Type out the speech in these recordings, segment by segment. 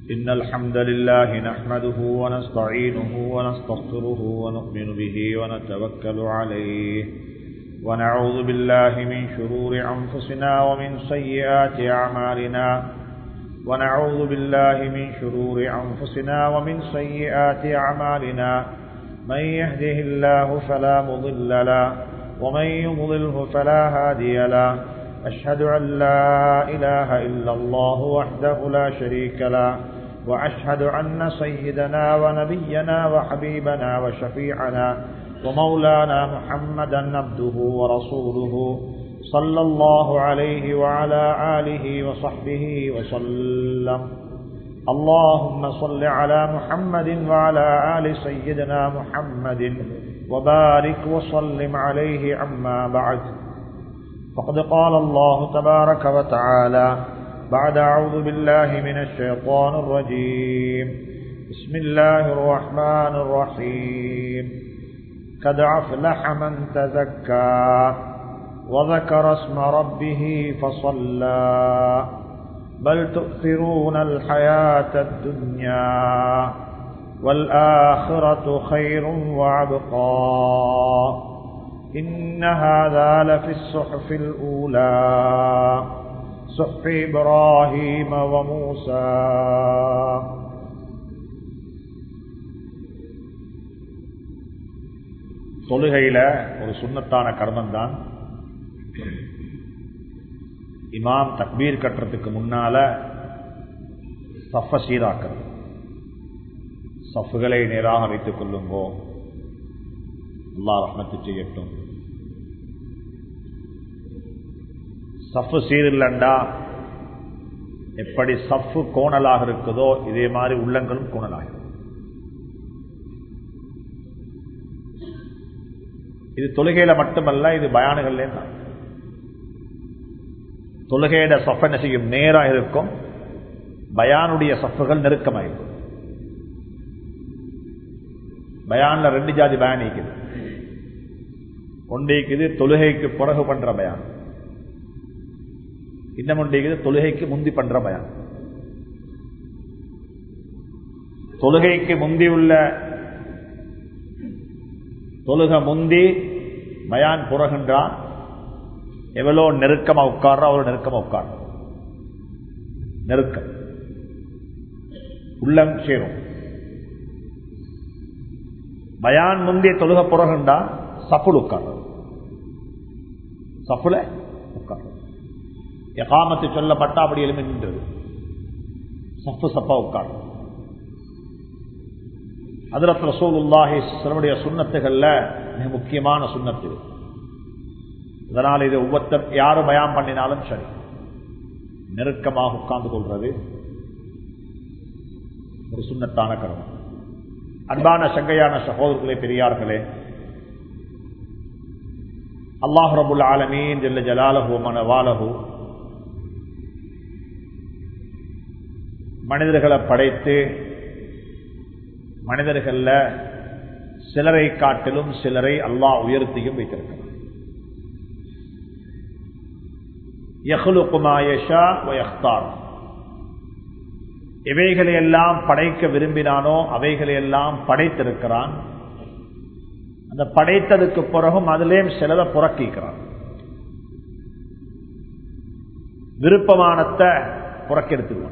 إن الحمد لله نحمده ونستعينه ونستغفره ونؤمن به ونتوكل عليه ونعوذ بالله من شرور أنفسنا ومن سيئات أعمالنا ونعوذ بالله من شرور أنفسنا ومن سيئات أعمالنا من يهده الله فلا مضل له ومن يضلله فلا هادي له أشهد أن لا إله إلا الله وحده لا شريك له وأشهد أن سيدنا ونبينا وحبيبنا وشفيعنا ومولانا محمدا عبده ورسوله صلى الله عليه وعلى آله وصحبه وسلم اللهم صل على محمد وعلى آل سيدنا محمد وبارك وسلم عليه عما بعد فقد قال الله تبارك وتعالى بعد أعوذ بالله من الشيطان الرجيم بسم الله الرحمن الرحيم قد أفلح من تزكى وذكر اسم ربه فصلى بل تؤثرون الحياة الدنيا والآخرة خير وعبقى إن هذا لفي الصحف الأولى صحف إبراهيم وموسى தொழுகையில ஒரு சுண்ணத்தான கர்மம் தான் இமாம் தக்பீர் கட்டுறதுக்கு முன்னால சஃப சீராக்கிறது சஃப்களை நேராக வைத்துக் கொள்ளுங்கோ அல்லா ரஹ்மத்து செய்யட்டும் சஃபு சீரில்லண்டா எப்படி சஃபு கோணலாக இருக்குதோ இதே மாதிரி உள்ளங்களும் கோணலாக இது தொழுகையில மட்டுமல்ல இது பயானுகள்லே தான் தொழுகையிட சஃப் என்ன செய்யும் நேராக இருக்கும் பயானுடைய சஃப்புகள் நெருக்கமாயிருக்கும் பயான்ல ரெண்டு ஜாதி பயான் இருக்குது ஒன்றைக்குது தொழுகைக்கு பிறகு பண்ற பயான் இன்னும் ஒன்றைக்குது தொழுகைக்கு முந்தி பண்ற பயான் தொழுகைக்கு முந்தி உள்ள தொழுக முந்தி பயான் புறகின்றான் எவ்வளோ நெருக்கமா உட்கார்றோ அவ்வளோ நெருக்கமா உட்கார் நெருக்கம் உள்ளம் சேரும் பயான் முந்தைய தொழுக புறகுண்டா சப்புல் உட்கார் சப்புல உட்கார் எகாமத்து சொல்லப்பட்டா அப்படி எழுமி நின்றது சப்பு சப்பா உட்கார் அதிரத் ரசூலுல்லாஹி சிலருடைய சுண்ணத்துகள்ல மிக முக்கியமான சுண்ணத்து இதனால் இது ஒவ்வொருத்தர் யாரு பயம் பண்ணினாலும் சரி நெருக்கமாக உட்கார்ந்து கொள்றது ஒரு சுண்ணத்தான கருமம் அன்பான சங்கையான சகோதரர்களே பெரியார்களே அல்லாஹ் ரபுல் ஆலமீன் ஜல்ல ஜலாலஹு மனவாலஹு மனிதர்களை படைத்து மனிதர்கள சிலரை காட்டிலும் சிலரை அல்லாஹ் உயர்த்தியும் வைத்திருக்கிறார் எவைகளை எல்லாம் படைக்க விரும்பினானோ அவைகளை எல்லாம் படைத்திருக்கிறான் அந்த படைத்ததுக்கு பிறகும் அதிலேயும் சிலதை புறக்கிக்கிறான் விருப்பமானத்தை புறக்கெடுத்துருவான்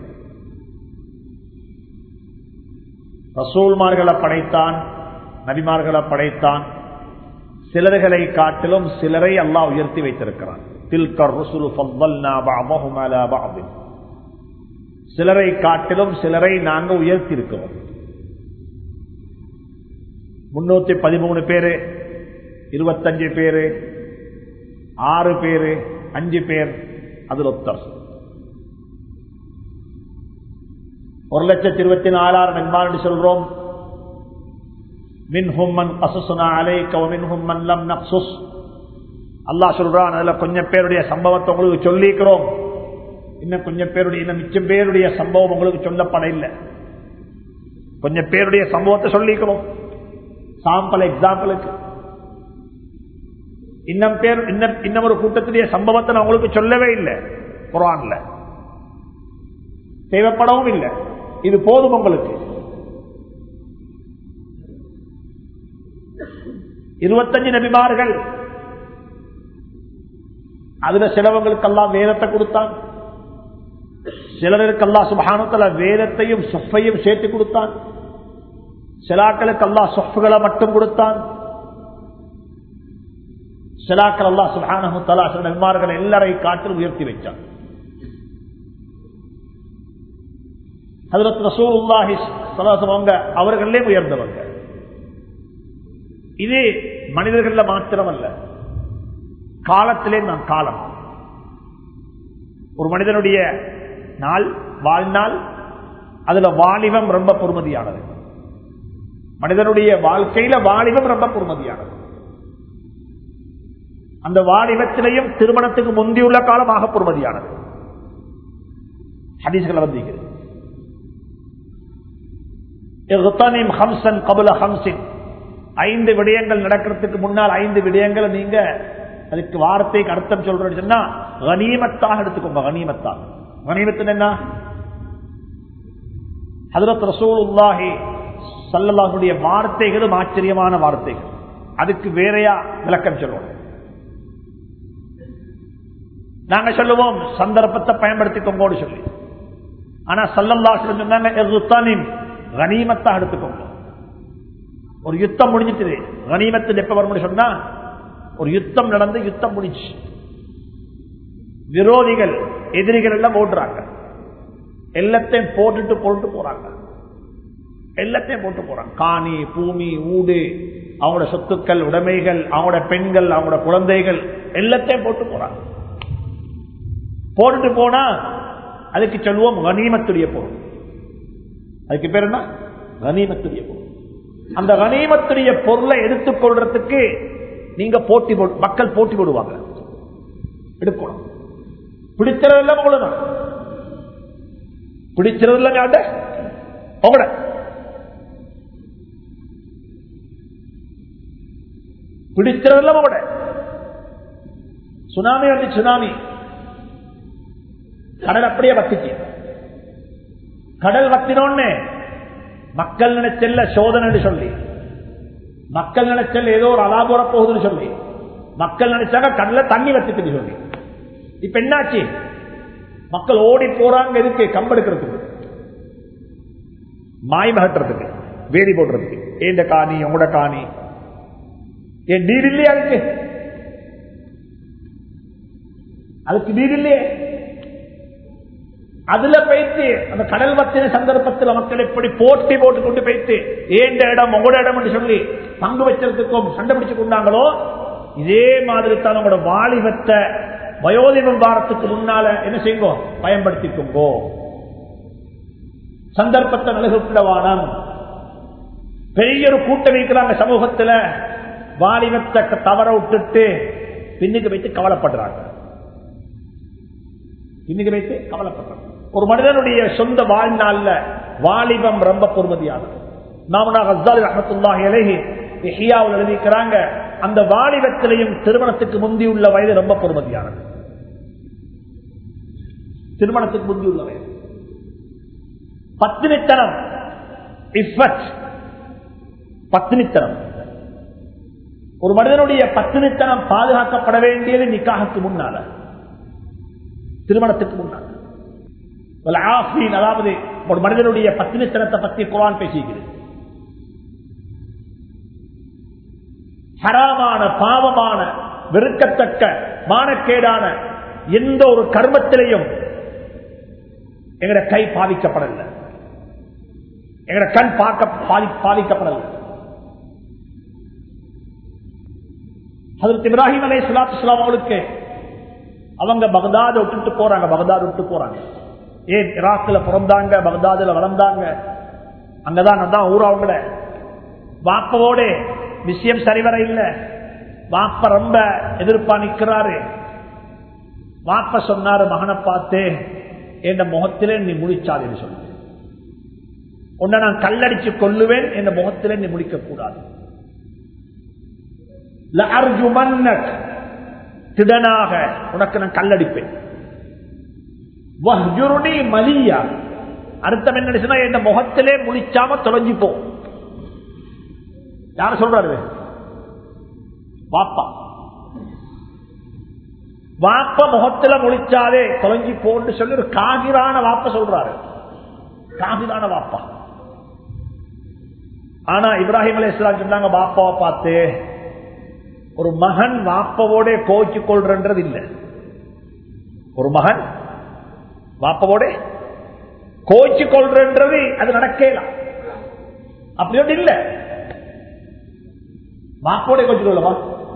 ரசூல்மார்களை படைத்தான் நபிமார்களை படைத்தான் சிலர்களை காட்டிலும் சிலரை அல்லாஹ் உயர்த்தி வைத்திருக்கிறான் சிலரை காட்டிலும் சிலரை நாங்க உயர்த்தி இருக்கிறோம் முன்னூத்தி பதிமூணு பேரு இருபத்தஞ்சு பேரு ஆறு பேரு அஞ்சு பேர் அதில் ஒத்தர் ஒரு லட்சத்தி இருபத்தி நாலாயிரம் என்பார் சொல்றோம் மின்ஹும்மன் கசுசுனா அலைக்க மின்ஹும்மன் லம் நக்சுஸ் அல்லா சொல்றான் அதுல கொஞ்சம் பேருடைய சம்பவத்தை உங்களுக்கு சொல்லிக்கிறோம் இன்னும் கொஞ்சம் பேருடைய இன்னும் மிச்சம் பேருடைய சம்பவம் உங்களுக்கு சொல்லப்பட இல்லை கொஞ்சம் பேருடைய சம்பவத்தை சொல்லிக்கிறோம் சாம்பிள் எக்ஸாம்பிளுக்கு இன்னும் பேர் இன்னும் இன்னும் ஒரு கூட்டத்துடைய சம்பவத்தை நான் உங்களுக்கு சொல்லவே இல்லை குரான்ல தேவைப்படவும் இல்லை இது போதும் உங்களுக்கு இருபத்தஞ்சு நபிமார்கள் அதுல சிலவங்களுக்கெல்லாம் வேதத்தை கொடுத்தான் சிலருக்கெல்லாம் சுபானத்துல வேதத்தையும் சொஃபையும் சேர்த்து கொடுத்தான் சிலாக்களுக்கு அல்லா சொஃப்களை மட்டும் கொடுத்தான் சிலாக்கள் அல்லா சுபானு தலா சில நபிமார்கள் எல்லாரை காட்டில் உயர்த்தி வைச்சான் ஹதரத் ரசூலுல்லாஹி அவங்க அவர்களே உயர்ந்தவங்க இது மனிதர்கள மாத்திரமல்ல காலத்திலே நான் காலம் ஒரு மனிதனுடைய நாள் வாழ்நாள் அதுல வாலிபம் ரொம்ப பொறுமதியானது மனிதனுடைய வாழ்க்கையில வாலிபம் ரொம்ப பொறுமதியானது அந்த வாலிபத்திலையும் திருமணத்துக்கு முந்தியுள்ள காலமாக பொறுமதியானது ஹதீஸ்களை வந்திருக்கிறது ஐந்து விடயங்கள் நடக்கிறதுக்கு முன்னால் ஐந்து விடயங்களை நீங்க அதுக்கு வார்த்தைக்கு அர்த்தம் சொல்றேன்னு சொன்னா கனிமத்தாக எடுத்துக்கோங்க கனிமத்தாக கனிமத்தின் என்ன ஹதரத் ரசூலுல்லாஹி சல்லல்லாஹுடைய வார்த்தைகளும் ஆச்சரியமான வார்த்தைகள் அதுக்கு வேறையா விளக்கம் சொல்லுவோம் நாங்க சொல்லுவோம் சந்தர்ப்பத்தை பயன்படுத்திக்கோங்கோடு சொல்லி ஆனா சல்லல்லா சொன்னாங்க கனிமத்தாக எடுத்துக்கோங்க ஒரு யுத்தம் முடிஞ்சிட்டு கனிமத்தில் எப்ப வரும் சொன்னா ஒரு யுத்தம் நடந்து யுத்தம் முடிச்சு விரோதிகள் எதிரிகள் எல்லாம் ஓடுறாங்க எல்லாத்தையும் போட்டுட்டு போட்டு போறாங்க எல்லாத்தையும் போட்டு போறாங்க காணி பூமி ஊடு அவங்களோட சொத்துக்கள் உடைமைகள் அவங்களோட பெண்கள் அவங்களோட குழந்தைகள் எல்லாத்தையும் போட்டு போறாங்க போட்டுட்டு போனா அதுக்கு சொல்லுவோம் கனிமத்துடைய பொருள் அதுக்கு பேர் என்ன கனிமத்துடைய பொருள் அந்த கனிமத்துடைய பொருளை எடுத்துக்கொள்றதுக்கு நீங்க போட்டி மக்கள் போட்டி போடுவாங்க எடுக்கணும் பிடிச்சதெல்லாம் உங்களதான் பிடிச்சதெல்லாம் யாட்ட உங்களோட பிடிச்சதெல்லாம் உங்களோட சுனாமி வந்து சுனாமி கடல் அப்படியே வத்திச்சு கடல் வத்தினோன்னு மக்கள் நினைச்சல்ல சோதனை சொல்லி மக்கள் நினைச்சல் ஏதோ ஒரு அலாபுர போகுதுன்னு சொல்லி மக்கள் நினைச்சாங்க கடல்ல தண்ணி வத்திட்டு சொல்லி இப்ப என்னாச்சு மக்கள் ஓடி போறாங்க எதுக்கு கம்பெடுக்கிறதுக்கு மாய் மகட்டுறதுக்கு வேலி போடுறதுக்கு ஏந்த காணி உங்களோட காணி ஏன் நீர் இல்லையா அதுக்கு அதுக்கு நீர் இல்லையே அதுல போயிட்டு அந்த கடல் வத்தின சந்தர்ப்பத்தில் மக்கள் எப்படி போட்டி போட்டு கொண்டு போயிட்டு ஏண்ட இடம் உங்களோட இடம் என்று சொல்லி பங்கு வச்சதுக்கும் சண்டை பிடிச்சு கொண்டாங்களோ இதே மாதிரி தான் உங்களோட வாலிபத்தை வயோதிபம் வாரத்துக்கு முன்னால என்ன செய்யுங்கோ பயன்படுத்திக்கோங்கோ சந்தர்ப்பத்தை நலகுப்பிடவானம் பெரிய ஒரு கூட்டம் இருக்கிறாங்க சமூகத்துல வாலிபத்தை தவற விட்டுட்டு பின்னுக்கு வைத்து கவலைப்படுறாங்க பின்னுக்கு வைத்து கவலைப்படுறாங்க ஒரு மனிதனுடைய சொந்த வாழ்நாள்ல வாலிபம் ரொம்ப பொறுமதியானது நாமனா ஹஸ்தாலி ரஹமத்துல்லாஹி அலைஹி ஹியாவில் எழுதிக்கிறாங்க அந்த வாலிபத்திலையும் திருமணத்துக்கு முந்தி உள்ள வயது ரொம்ப பொறுமதியானது திருமணத்துக்கு முந்தி உள்ள வயது பத்தினித்தனம் பத்தினித்தனம் ஒரு மனிதனுடைய பத்தினித்தனம் பாதுகாக்கப்பட வேண்டியது நிக்காகத்துக்கு முன்னால திருமணத்துக்கு முன்னால அதாவது ஒரு மனிதனுடைய பத்தினித்தனத்தை பற்றி குரான் பேசிக்கிறது ஹராமான பாவமான வெறுக்கத்தக்க மானக்கேடான எந்த ஒரு கர்மத்திலையும் எங்கட கை பாதிக்கப்படல எங்கட கண் பார்க்க பாதிக்கப்படல அதற்கு இப்ராஹிம் அலை சுலாத்து சுலாம் அவங்களுக்கு அவங்க பகதாத விட்டுட்டு போறாங்க பகதாத் விட்டு போறாங்க ஏன் ஈராக்ல பிறந்தாங்க பகதாதுல வளர்ந்தாங்க அங்கதான் அதான் ஊர் அவங்கள வாப்பவோட விஷயம் சரிவர இல்ல வாப்ப ரொம்ப எதிர்ப்பா நிக்கிறாரு வாப்ப சொன்னாரு மகனை பார்த்து என் முகத்திலே நீ முடிச்சாது சொல்லு உன்னை நான் கல்லடிச்சு கொல்லுவேன் என் முகத்திலே நீ முடிக்க கூடாது திடனாக உனக்கு நான் கல்லடிப்பேன் மலியா அர்த்தம் என்ன சொன்னா என் முகத்திலே முழிச்சாம தொலைஞ்சு போ யார சொல்றாரு இது? வாப்பா வாப்ப முகத்துல முழிச்சாலே தொலைஞ்சி போன்னு சொல்லி ஒரு காகிரான வாப்ப சொல்றாரு காகிரான வாப்பா ஆனா இப்ராஹிம் அலி இஸ்லாம் சொன்னாங்க வாப்பாவை பார்த்து ஒரு மகன் வாப்பவோட கோச்சு கொள்றது இல்ல ஒரு மகன் வாப்பவோட கோச்சு கொள்றது அது நடக்கலாம் அப்படி ஒன்று இல்ல வாப்போட கோச்சு கொள்ளவா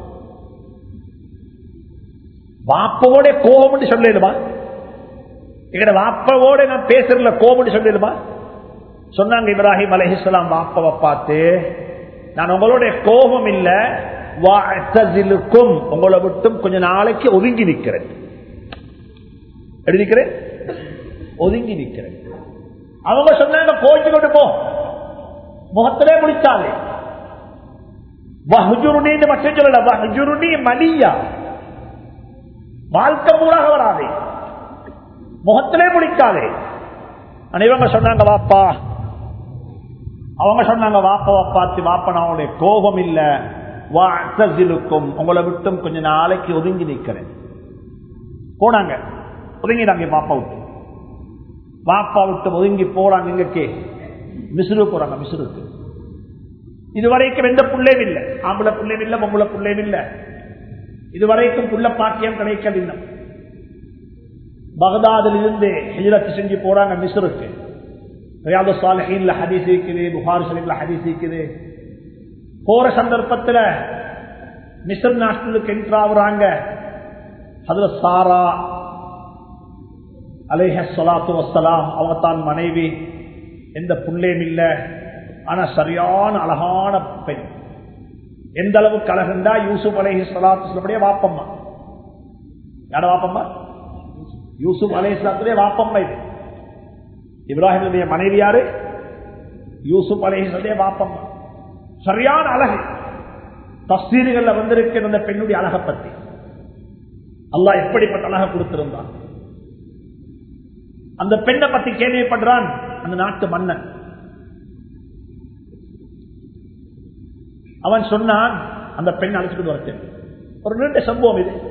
வாப்பவோட கோபம் சொல்லலுமா எங்கட வாப்பவோட நான் பேசுறதுல கோபம் சொல்லலுமா சொன்னாங்க இப்ராஹிம் அலஹிஸ்லாம் வாப்பவை பார்த்து நான் உங்களுடைய கோபம் இல்ல வாத்தசிலுக்கும் உங்களை விட்டும் கொஞ்ச நாளைக்கு ஒதுங்கி நிற்கிறேன் எப்படி நிற்கிறேன் ஒதுங்கி நிற்கிறேன் அவங்க சொன்னாங்க கோச்சு கொண்டு போ முகத்திலே முடிச்சாலே வஹுஜுருணின்னு மட்டும் சொல்லல வஹுஜுருணி மலியா வாழ்க்கை மூலாக வராதே முகத்திலே முடிக்காதே ஆனா இவங்க சொன்னாங்க வாப்பா அவங்க சொன்னாங்க வாப்பாவை பார்த்து வாப்பனாவுடைய கோபம் இல்ல வாசிலுக்கும் உங்களை விட்டும் கொஞ்ச நாளைக்கு ஒதுங்கி நிற்கிறேன் போனாங்க ஒதுங்கினாங்க பாப்பா விட்டு பாப்பா விட்டு ஒதுங்கி போறாங்க இங்கக்கே மிசுரு போறாங்க மிசுருக்கு இதுவரைக்கும் எந்த புள்ளையும் இல்லை ஆம்பளை புள்ளையும் இல்லை பொம்பளை புள்ளையும் இல்லை இதுவரைக்கும் புள்ள பாக்கியம் கிடைக்கவில்லை பகதாதில் இருந்து ஹிஜரத்து செஞ்சு போறாங்க மிஸ்ருக்கு ரியாது சாலஹீன்ல ஹதீஸ் இருக்குது புகார் ஷரீஃப்ல ஹதீஸ் இருக்குது போற சந்தர்ப்பத்தில் மிஸ்ர் நாட்டுக்கு என்ட்ரு ஆகுறாங்க அதுல சாரா அலேஹ சலாத்து வசலாம் அவங்க தான் மனைவி எந்த புள்ளையும் இல்லை ஆனா சரியான அழகான பெண் எந்த அளவுக்கு அழகுண்டா யூசுப் அலேஹி சலாத்து சொல்லபடியே வாப்பம்மா யார வாப்பம்மா யூசுப் அலே இஸ்லாத்துடைய வாப்பம்மா இது இப்ராஹிமுடைய மனைவி யாரு யூசுப் அலேஹிஸ்லாத்துடைய வாப்பம்மா சரியான அழகு தஸ்தீர்கள்ல வந்திருக்கிற அந்த பெண்ணுடைய அழகை பத்தி அல்லாஹ் எப்படிப்பட்ட அழகை கொடுத்திருந்தான் அந்த பெண்ணை பத்தி கேள்விப்படுறான் அந்த நாட்டு மன்னன் அவன் சொன்னான் அந்த பெண் அழைச்சிட்டு வரச்சு ஒரு நீண்ட சம்பவம் இது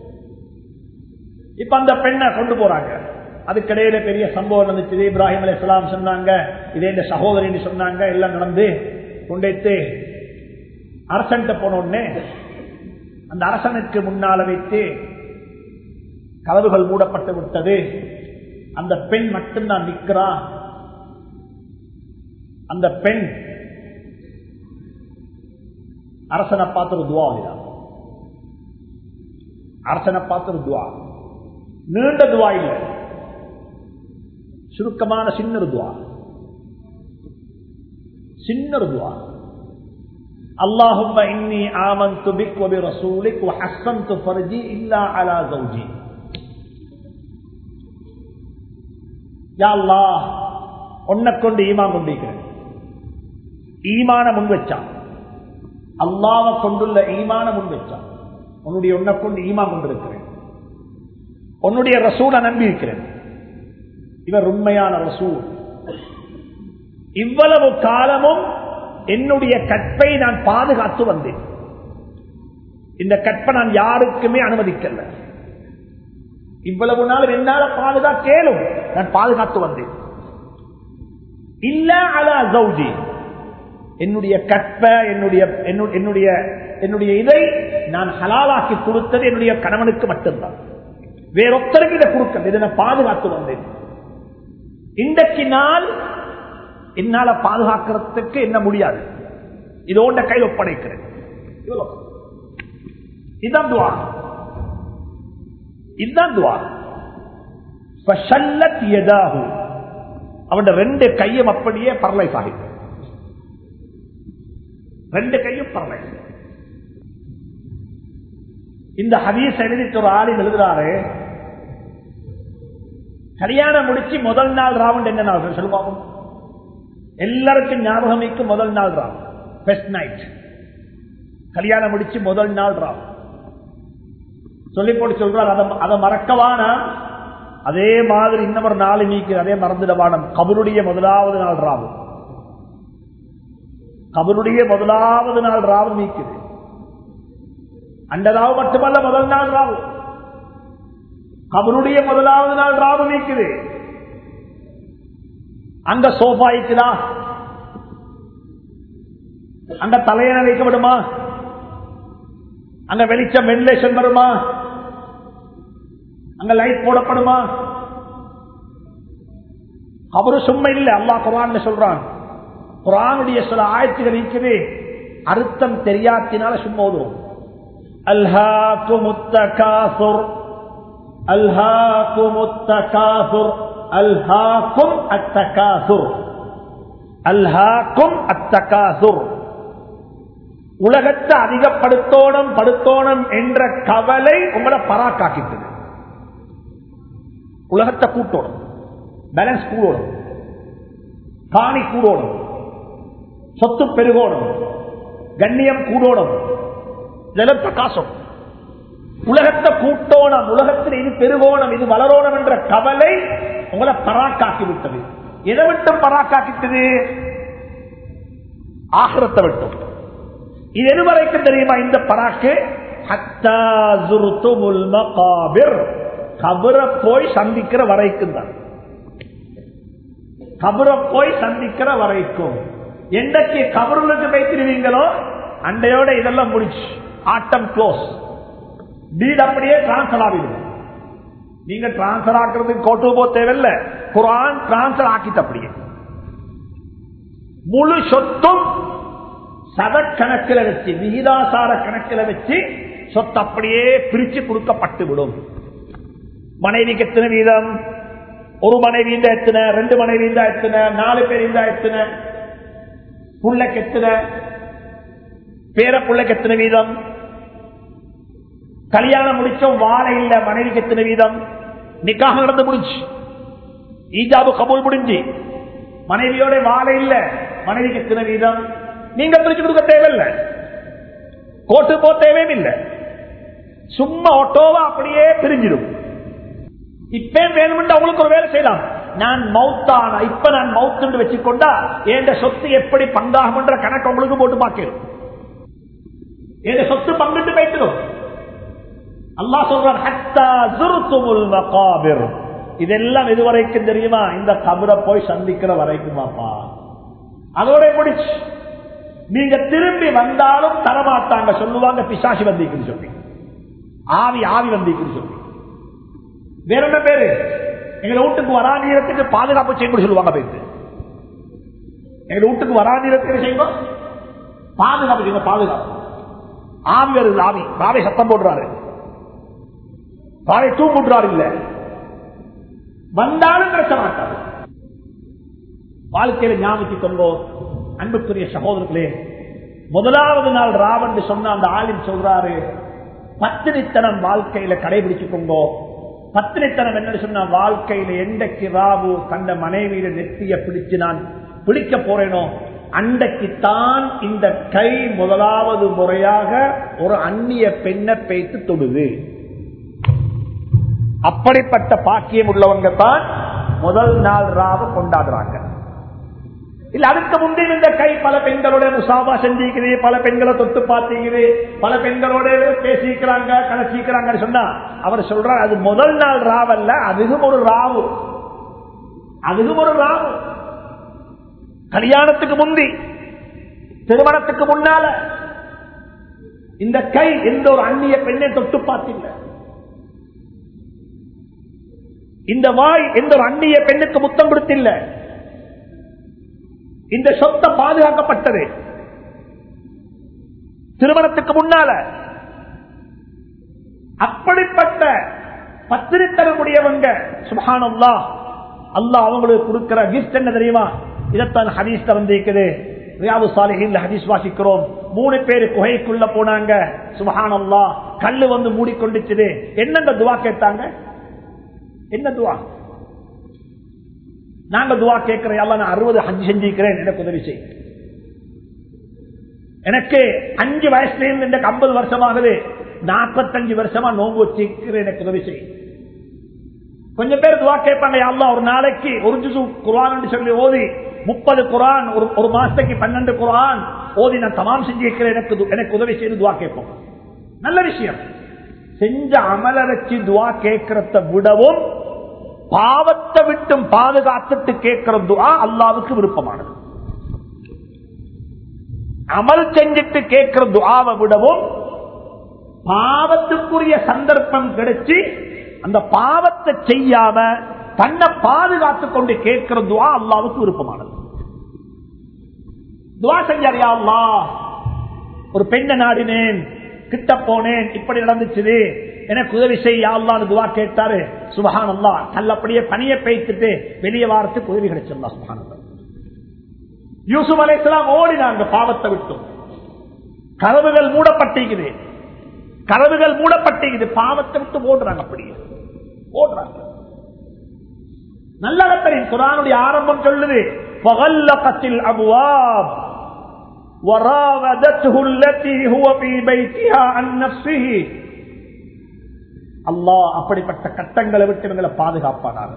இப்ப அந்த பெண்ணை கொண்டு போறாங்க அதுக்கிடையில பெரிய சம்பவம் நடந்துச்சு இப்ராஹிம் அலி இஸ்லாம் சொன்னாங்க இதே இந்த சகோதரின்னு சொன்னாங்க எல்லாம் நடந்து கொண்டு அரசன்ட்ட போன உடனே அந்த அரசனுக்கு முன்னால வைத்து கதவுகள் மூடப்பட்டு விட்டது அந்த பெண் மட்டும்தான் நிற்கிறா அந்த பெண் அரசனை பார்த்து ஒரு துவா எழுதா அரசனை பார்த்து ஒரு துவா நீண்ட துவா இல்லை சுருக்கமான சின்ன ஒரு துவா சின்ன ஒரு துவா اللهم إني آمنت بك وبرسولك وحسنت فرجي إلا على زوجي யா அல்லாஹ் உன்னை கொண்டு ஈமான் கொண்டிருக்கிறேன் ஈமான முன் வச்சான் அல்லாவை கொண்டுள்ள ஈமான முன் வச்சான் உன்னுடைய உன்னை கொண்டு ஈமான் கொண்டிருக்கிறேன் உன்னுடைய ரசூலை நம்பி இருக்கிறேன் இவர் உண்மையான ரசூல் இவ்வளவு காலமும் என்னுடைய கற்பை நான் பாதுகாத்து வந்தேன் இந்த கற்பை நான் யாருக்குமே அனுமதிக்கல இவ்வளவு நாள் என்னால பாதுகாக்கேலும் நான் பாதுகாத்து வந்தேன் இல்ல அலா ஜவுஜி என்னுடைய கற்ப என்னுடைய என்னுடைய என்னுடைய இதை நான் ஹலாலாக்கி கொடுத்தது என்னுடைய கணவனுக்கு மட்டும்தான் வேறொத்தருக்கு இதை கொடுக்க இதை நான் பாதுகாத்து வந்தேன் இன்றைக்கு நாள் என்னால பாதுகாக்கிறதுக்கு என்ன முடியாது இதோட கையில் ஒப்படைக்கிறேன் இதுதான் துவா இதுதான் துவா அவன் ரெண்டு கையும் அப்படியே பரலைஸ் ஆகி ரெண்டு கையும் பரலைஸ் இந்த ஹதீஸ் எழுதிட்டு ஒரு ஆளில் எழுதுறாரு கல்யாணம் முடிச்சு முதல் நாள் ராவுண்ட் என்ன நாள் சொல்லுவாங்க எல்லாருக்கும் ஞாபகமிக்கு முதல் நாள் ராவ் ஃபெஸ்ட் நைட் கல்யாணம் முடிச்சு முதல் நாள் ராவ் சொல்லி போட்டு சொல்றார் அதை மறக்கவானா அதே மாதிரி இன்னும் ஒரு நாலு நீக்கு அதே மறந்துடவானம் கபருடைய முதலாவது நாள் ராவு கபருடைய முதலாவது நாள் ராவு நீக்குது அந்த ராவு மட்டுமல்ல முதல் நாள் ராவு கபருடைய முதலாவது நாள் ராவு நீக்குது அங்க சோஃபா இருக்குதா அங்க தலையணை வைக்கப்படுமா அங்க வெளிச்சம் வென்டிலேஷன் வருமா அங்க லைட் போடப்படுமா அவரு சும்மா இல்ல அல்லா குரான் சொல்றான் குரானுடைய சில ஆயத்துகள் இருக்குது அர்த்தம் தெரியாத்தினால சும்மா ஓதுவோம் அல்ஹாக்கு முத்தகாசுர் அல்ஹாக்கு முத்தகாசுர் அல்ஹாக்கும் அத்தகாசுர் அல்ஹாக்கும் அத்தகாசுர் உலகத்தை அதிகப்படுத்தோணும் படுத்தோணும் என்ற கவலை உங்களை பராக்காக்கிட்டது உலகத்தை கூட்டோணும் பேலன்ஸ் கூடணும் காணி கூடணும் சொத்து பெருகோணும் கண்ணியம் கூடோணும் இதெல்லாம் பிரகாசம் உலகத்தை கூட்டோணம் உலகத்தில் இது பெருகோணம் இது வளரோணம் என்ற கவலை உங்களை பராக்காக்கி விட்டது எதை விட்டும் பராக்காக்கிட்டது ஆகிரத்தை விட்டும் இது எது வரைக்கும் தெரியுமா இந்த பராக்கு கபர போய் சந்திக்கிற வரைக்கும் தான் கபர போய் சந்திக்கிற வரைக்கும் என்றைக்கு கபருக்கு வைத்திருவீங்களோ அண்டையோட இதெல்லாம் முடிச்சு ஆட்டம் க்ளோஸ் டீட் அப்படியே டிரான்ஸ்பர் ஆகிடுது நீங்க டிரான்ஸ்பர் ஆக்குறதுக்கு கோட்டு போ தேவையில்ல குரான் டிரான்ஸ்பர் ஆக்கிட்டு அப்படியே முழு சொத்தும் சதக்கணக்கில் வச்சு விகிதாசார கணக்கில் வச்சு சொத்து அப்படியே பிரிச்சு கொடுக்கப்பட்டு விடும் மனைவிக்கு எத்தனை வீதம் ஒரு மனைவி இருந்தா எத்தனை ரெண்டு மனைவி இருந்தா எத்தனை நாலு பேர் இருந்தா எத்தனை புள்ளைக்கு எத்தனை பேர புள்ளைக்கு எத்தனை வீதம் கல்யாணம் முடிச்சோம் வாழை இல்ல மனைவிக்கு எத்தனை வீதம் நிக்காக நடந்து முடிஞ்சு ஈஜாபு கபூல் முடிஞ்சு மனைவியோட வாழை இல்ல மனைவிக்கு எத்தனை வீதம் நீங்க பிரிச்சு கொடுக்க தேவையில்லை கோட்டு போ தேவையும் சும்மா ஒட்டோவா அப்படியே பிரிஞ்சிடும் இப்ப வேணும்னு அவங்களுக்கு ஒரு வேலை செய்யலாம் நான் மவுத்தான இப்ப நான் மவுத்து வச்சுக்கொண்டா என் சொத்து எப்படி பங்காகும் என்ற கணக்கு உங்களுக்கு போட்டு பார்க்கிறோம் என் சொத்து பங்கிட்டு வைத்திடும் அல்லா சொல்றான் இதெல்லாம் இதுவரைக்கும் தெரியுமா இந்த கபரை போய் சந்திக்கிற வரைக்குமாப்பா அதோட முடிச்சு நீங்க திரும்பி வந்தாலும் தரமாட்டாங்க சொல்லுவாங்க பிசாசி வந்திக்குன்னு சொல்லி ஆவி ஆவி வந்திக்குன்னு சொல்லி வேற என்ன பேரு எங்க வீட்டுக்கு வரா நேரத்துக்கு பாதுகாப்பு செய்யணும் சொல்லுவாங்க பேரு எங்க வீட்டுக்கு வரா நேரத்துக்கு செய்வோம் பாதுகாப்பு செய்யணும் பாதுகாப்பு ஆவி வருது ஆவி ராவை சத்தம் போடுறாரு ராவை தூங்குறாரு இல்ல வந்தாலும் பேச மாட்டாரு வாழ்க்கையில ஞாபகத்தை கொண்டோ அன்புக்குரிய சகோதரர்களே முதலாவது நாள் ராவன் சொன்ன அந்த ஆளின் சொல்றாரு பத்தினித்தனம் வாழ்க்கையில கடைபிடிச்சுக்கோங்கோ பத்தினித்தனம் என்ன சொன்ன வாழ்க்கையில எண்டைக்கு ராவு கண்ட மனைவியில நெத்திய பிடிச்சு நான் பிடிக்க போறேனோ அண்டைக்குத்தான் இந்த கை முதலாவது முறையாக ஒரு அந்நிய பெண்ணை பேத்து தொடுது அப்படிப்பட்ட பாக்கியம் உள்ளவங்க தான் முதல் நாள் ராவ கொண்டாடுறாங்க இல்ல அதுக்கு முந்தைய இந்த கை பல பெண்களோட முசாபா செஞ்சிக்குது பல பெண்களை தொட்டு பார்த்திக்குது பல பெண்களோட பேசிக்கிறாங்க கணச்சிக்கிறாங்கன்னு சொன்னா அவர் சொல்றார் அது முதல் நாள் ராவல்ல அதுவும் ஒரு ராவு அதுவும் ஒரு ராவு கல்யாணத்துக்கு முந்தி திருமணத்துக்கு முன்னால இந்த கை எந்த ஒரு அந்நிய பெண்ணை தொட்டு பார்த்தில்லை இந்த வாய் எந்த ஒரு அந்நிய பெண்ணுக்கு முத்தம் கொடுத்தில்ல இந்த சொத்தை பாதுகாக்கப்பட்டது திருமணத்துக்கு முன்னால அப்படிப்பட்ட பத்திரித்தரமுடையவங்க சுபானல்லா அல்லா அவங்களுக்கு கொடுக்கிற கிஃப்ட் என்ன தெரியுமா இதைத்தான் ஹதீஸ் வந்திருக்குது ரியாது சாலிஹின் ஹதீஸ் வாசிக்கிறோம் மூணு பேரு குகைக்குள்ள போனாங்க சுபஹானல்லா கல்லு வந்து மூடிக்கொண்டுச்சுது என்னங்க துவா கேட்டாங்க என்ன துவா நாங்க துவா கேட்கிறேன் எல்லாம் நான் அறுபது ஹஜ் செஞ்சிருக்கிறேன் எனக்கு உதவி செய் எனக்கு அஞ்சு வயசுல இருந்து எனக்கு ஐம்பது வருஷமாகுது நாற்பத்தஞ்சு வருஷமா நோம்பு வச்சிருக்கிறேன் எனக்கு உதவி செய் கொஞ்சம் பேர் துவா கேட்பாங்க யா அல்லாஹ் ஒரு நாளைக்கு ஒரு ஜுசு குர்ஆன் சொல்லி ஓதி முப்பது குர்ஆன் ஒரு ஒரு மாசத்துக்கு பன்னெண்டு குர்ஆன் ஓதி நான் தமாம் செஞ்சு வைக்கிறேன் எனக்கு து- எனக்கு உதவி செய்து துவா கேட்போம் நல்ல விஷயம் செஞ்ச அமல வச்சு துவா கேட்கறத விடவும் பாவத்தை விட்டும் பாதுகாத்துட்டு கேட்கிற துவா அல்லாவுக்கு விருப்பமானது அமல் செஞ்சுட்டு கேட்கிற துவாவை விடவும் பாவத்துக்குரிய சந்தர்ப்பம் கிடைச்சு அந்த பாவத்தை செய்யாம தன்னை பாதுகாத்துக் கொண்டு கேட்கிற துவா அல்லாவுக்கு விருப்பமானது துவா செஞ்சார் யா அல்லாஹ் ஒரு பெண்ணை நாடினேன் கிட்ட போனேன் இப்படி நடந்துச்சு எனக்கு உதவி செய்ய அல்லான்னு துவா கேட்டாரு சுபஹான் அல்லா நல்லபடியே பணியை பேய்த்துட்டு வெளியே வாரத்துக்கு உதவி கிடைச்சிருந்தா சுபஹான் அல்லா யூசுப் அலைஹிஸ்ஸலாம் ஓடினாங்க பாவத்தை விட்டும் கதவுகள் மூடப்பட்டிருக்குது கதவுகள் மூடப்பட்டிருக்குது பாவத்தை விட்டு ஓடுறாங்க அப்படியே ஓடுறாங்க நல்ல தெரியும் குரானுடைய ஆரம்பம் சொல்லுது பகல்லகத்தில் அபுவாப் وراودته التي هو في بيتها عن نفسه அல்லாஹ் அப்படிப்பட்ட கட்டங்களை விட்டு இவங்களை பாதுகாப்பானார்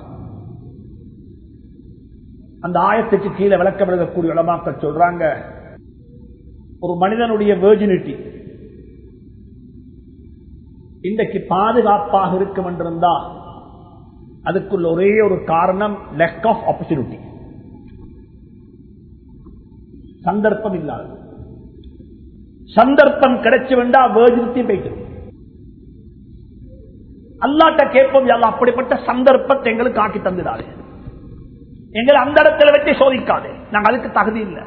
அந்த ஆயத்துக்கு கீழே விளக்கம் எழுதக்கூடிய உலமாக்கள் சொல்றாங்க ஒரு மனிதனுடைய வேர்ஜினிட்டி இன்றைக்கு பாதுகாப்பாக இருக்கும் என்றிருந்தா அதுக்குள்ள ஒரே ஒரு காரணம் லெக் ஆஃப் ஆப்பர்ச்சுனிட்டி சந்தர்ப்பம் இல்லாத சந்தர்ப்பம் கிடைச்சு வேண்டா வேர்ஜினிட்டி போயிட்டு அல்லாட்ட கேட்போம் அல்ல அப்படிப்பட்ட சந்தர்ப்பத்தை எங்களுக்கு ஆக்கி தந்துடாது எங்களை அந்த இடத்துல வச்சு சோதிக்காது நாங்க அதுக்கு தகுதி இல்லை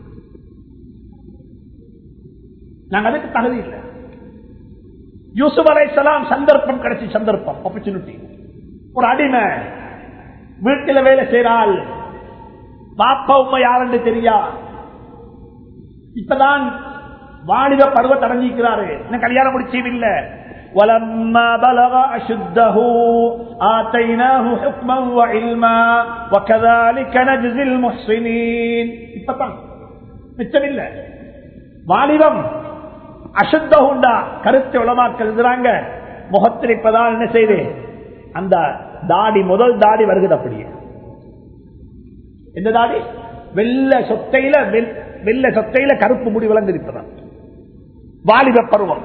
நாங்க அதுக்கு தகுதி இல்லை யூசுப் அலைசலாம் சந்தர்ப்பம் கிடைச்சி சந்தர்ப்பம் ஆப்பர்ச்சுனிட்டி ஒரு அடிமை வீட்டில் வேலை செய்யறாள் பாப்பா உண்மை யாருன்னு தெரியா இப்பதான் வாலிப பருவத்தை அடைஞ்சிக்கிறாரு இன்னும் கல்யாணம் முடிச்சும் இல்ல ولما بلغ أشده آتيناه حكما وعلما وكذلك نجزي المحسنين இப்பதான் மிச்சம் இல்ல வாலிபம் அசுத்தகுண்டா கருத்து உளமாக்கள் எழுதுறாங்க முகத்தில் இப்பதான் என்ன செய்து அந்த தாடி முதல் தாடி வருகிறது அப்படியே எந்த தாடி வெள்ள சொத்தையில வெள்- வெள்ள சொத்தையில கருப்பு முடி விளங்கிருப்பதான் வாலிப பருவம்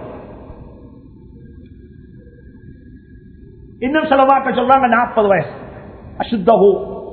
இன்னும் சில வாக்க சொல்றாங்க நாற்பது வயசு அசுத்தகு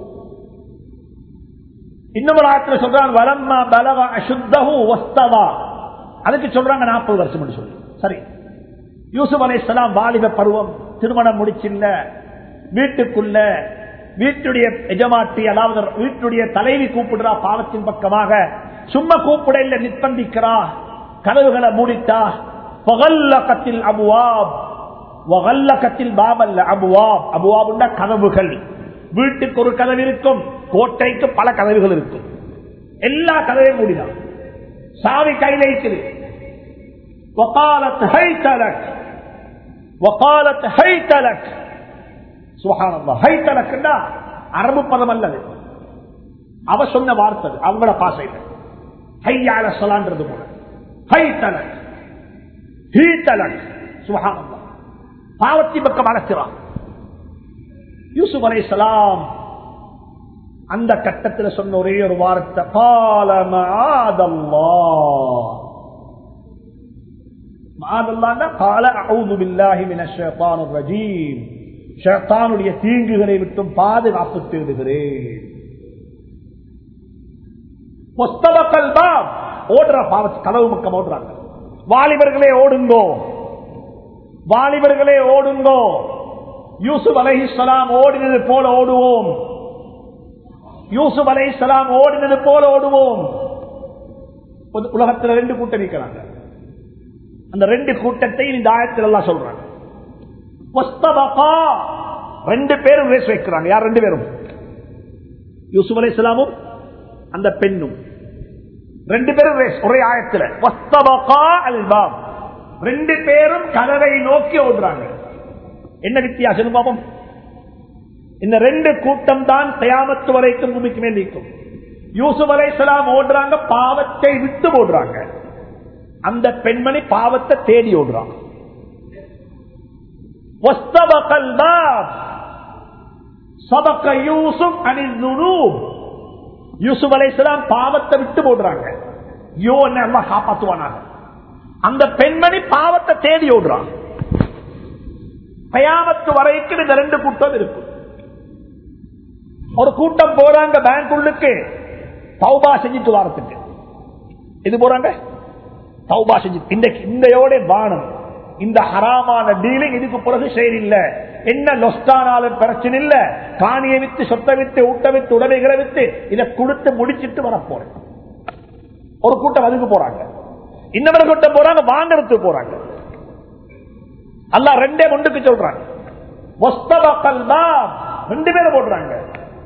இன்னும் ஒரு ஆத்துல சொல்றாங்க வலம்மா பலவ அசுத்தகு வஸ்தவா அதுக்கு சொல்றாங்க நாற்பது வருஷம் சொல்லி சரி யூசுப் அலைஹிஸ்ஸலாம் வாலிப பருவம் திருமணம் முடிச்சில்ல வீட்டுக்குள்ள வீட்டுடைய எஜமாட்டி அதாவது வீட்டுடைய தலைவி கூப்பிடுறா பாவத்தின் பக்கமாக சும்மா கூப்பிட இல்ல நிர்பந்திக்கிறா கதவுகளை மூடிட்டா பகல்லகத்தில் அபுவாப் வகல்லகத்தில் பாபல்ல அபுவாப் அபுவாபுண்டா கதவுகள் வீட்டுக்கு ஒரு கதவு இருக்கும் கோட்டைக்கு பல கதவுகள் இருக்கும் எல்லா கதவையும் மூடிதான் சாவி கையில இருக்குது وقالت هيت لك وقالت هيت لك سبحان الله هيت لك அரபு பதம் அல்லது அவ சொன்ன வார்த்தை அது, அவங்களோட பாசையில் ஹையால சொலான்றது போல ஹைத்தலக் ஹீத்தலக் சுபஹான் அல்லாஹ் பாவத்தின் பக்கம் அழைக்கிறான் யூசுப் அலைஹிஸ்ஸலாம் அந்த கட்டத்தில் சொன்ன ஒரே ஒரு வார்த்தை காலமாதல்லா ஷேத்தானுடைய தீங்குகளை விட்டும் பாதுகாப்பு தேடுகிறேன் புஸ்தகங்கள் தான் ஓடுற பாவத்து கதவு பக்கம் ஓடுறாங்க வாலிபர்களே ஓடுங்கோ வாலிபர்களே ஓடுங்கோ யூசுப் அலைஹிஸ்ஸலாம் ஓடினது போல ஓடுவோம் யூசுப் அலைஹிஸ்ஸலாம் ஓடினது போல ஓடுவோம் உலகத்தில் ரெண்டு கூட்டம் இருக்கிறாங்க அந்த ரெண்டு கூட்டத்தை இந்த ஆயத்தில் எல்லாம் சொல்றாங்க வஸ்தபகா. ரெண்டு பேரும் ரேஸ் வைக்கிறாங்க யார் ரெண்டு பேரும் யூசுப் அலை இஸ்லாமும் அந்த பெண்ணும் ரெண்டு பேரும் ரேஸ் ஒரே ஆயத்தில் வஸ்தபகா அல்பாம் ரெண்டு பேரும் கதவை நோக்கி ஓடுறாங்க என்ன வித்தியாசம் பாபம் இந்த ரெண்டு கூட்டம் தான் தயாமத்து வரைக்கும் பூமிக்கு மேல் நீக்கும் யூசுப் அலை ஓடுறாங்க பாவத்தை விட்டு ஓடுறாங்க அந்த பெண்மணி பாவத்தை தேடி ஓடுறான் வஸ்தபகல் பாப். சதக்க யூசுப் அணிந்துரு யூசுப் அலைஹிஸ்ஸலாம் பாவத்தை விட்டு போடுறாங்க யோ என்ன எல்லாம் காப்பாத்துவானாங்க அந்த பெண்மணி பாவத்தை தேடி ஓடுறான் கயாமத்து வரைக்கும் இந்த ரெண்டு கூட்டம் இருக்கும் ஒரு கூட்டம் போறாங்க பேங்க் உள்ளுக்கு தௌபா செஞ்சுட்டு வாரத்துக்கு இது போறாங்க தௌபா செஞ்சு இந்த இந்தையோட வானம் இந்த ஹராமான டீலிங் இதுக்கு பிறகு செயலில்ல என்ன லொஸ்டானாலும் பிரச்சனை இல்ல காணியை வித்து சொத்தை வித்து ஊட்ட வித்து உடமைகளை வித்து இதை கொடுத்து முடிச்சிட்டு வரப்போறேன் ஒரு கூட்டம் அதுக்கு போறாங்க இன்னொரு கூட்டம் போறாங்க வாங்கறதுக்கு போறாங்க அல்லாஹ் ரெண்டே ஒன்றுக்கு சொல்றாங்க வஸ்தபக்கல் பாப். ரெண்டு பேரும் போடுறாங்க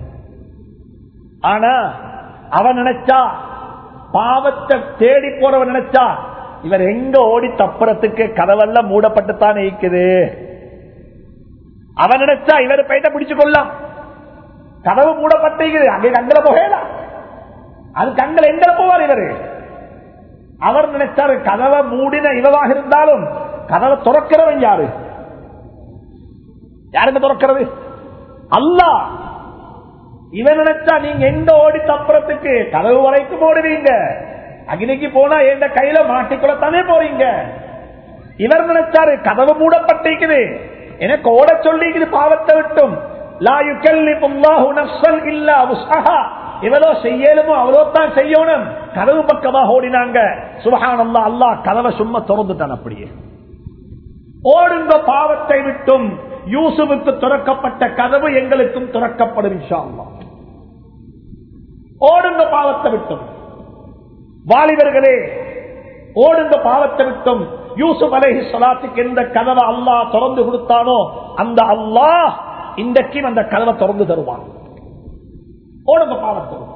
ஆனா அவன் நினைச்சா பாவத்தை தேடி போறவன் நினைச்சா இவர் எங்க ஓடி தப்புறத்துக்கு கதவெல்லாம் மூடப்பட்டுத்தான் இருக்குது அவன் நினைச்சா இவர் பைட்ட பிடிச்சு கொள்ளலாம் கதவு மூடப்பட்டிருக்குது அங்கே கங்கல போகலாம் அது கங்கல எங்க போவார் இவரு அவர் நினைச்சாரு கதவை மூடின இவவாக இருந்தாலும் கதவை துறக்கிறவன் யாரு யாருங்க துறக்கிறது அல்லாஹ் இவன் நினைச்சா நீங்க எங்க ஓடி தப்புறத்துக்கு கதவு வரைக்கும் ஓடுவீங்க அக்னிக்கு போனா எந்த கையில மாட்டிக்கொள்ளத்தானே போறீங்க இவர் நினைச்சாரு கதவு மூடப்பட்டிருக்குது எனக்கு ஓட சொல்லிக்குது பாவத்தை விட்டும் லா யுகல்லிபுல்லாஹு நஃப்ஸன் இல்லா வுஸ்அஹா எவ்வளோ செய்யலுமோ அவ்வளோ தான் செய்யணும் கதவு பக்கமாக ஓடினாங்க சுபஹானல்லாஹ் அல்லாஹ் கதவை சும்மா திறந்துட்டான் அப்படியே ஓடுங்க பாவத்தை விட்டும் யூசுவுக்கு துறக்கப்பட்ட கதவு எங்களுக்கும் துறக்கப்படும் இன்ஷா அல்லாஹ். ஓடுங்க பாவத்தை விட்டும் வாலிபர்களே ஓடுங்க பாவத்தை விட்டும் யூசுப் அலைஹி ஸலாத்துக்கு எந்த கதவை அல்லாஹ் திறந்து கொடுத்தானோ அந்த அல்லாஹ் இன்றைக்கும் அந்த கதவை திறந்து தருவான் ஓடுங்க பாவத்தை விட்டும்.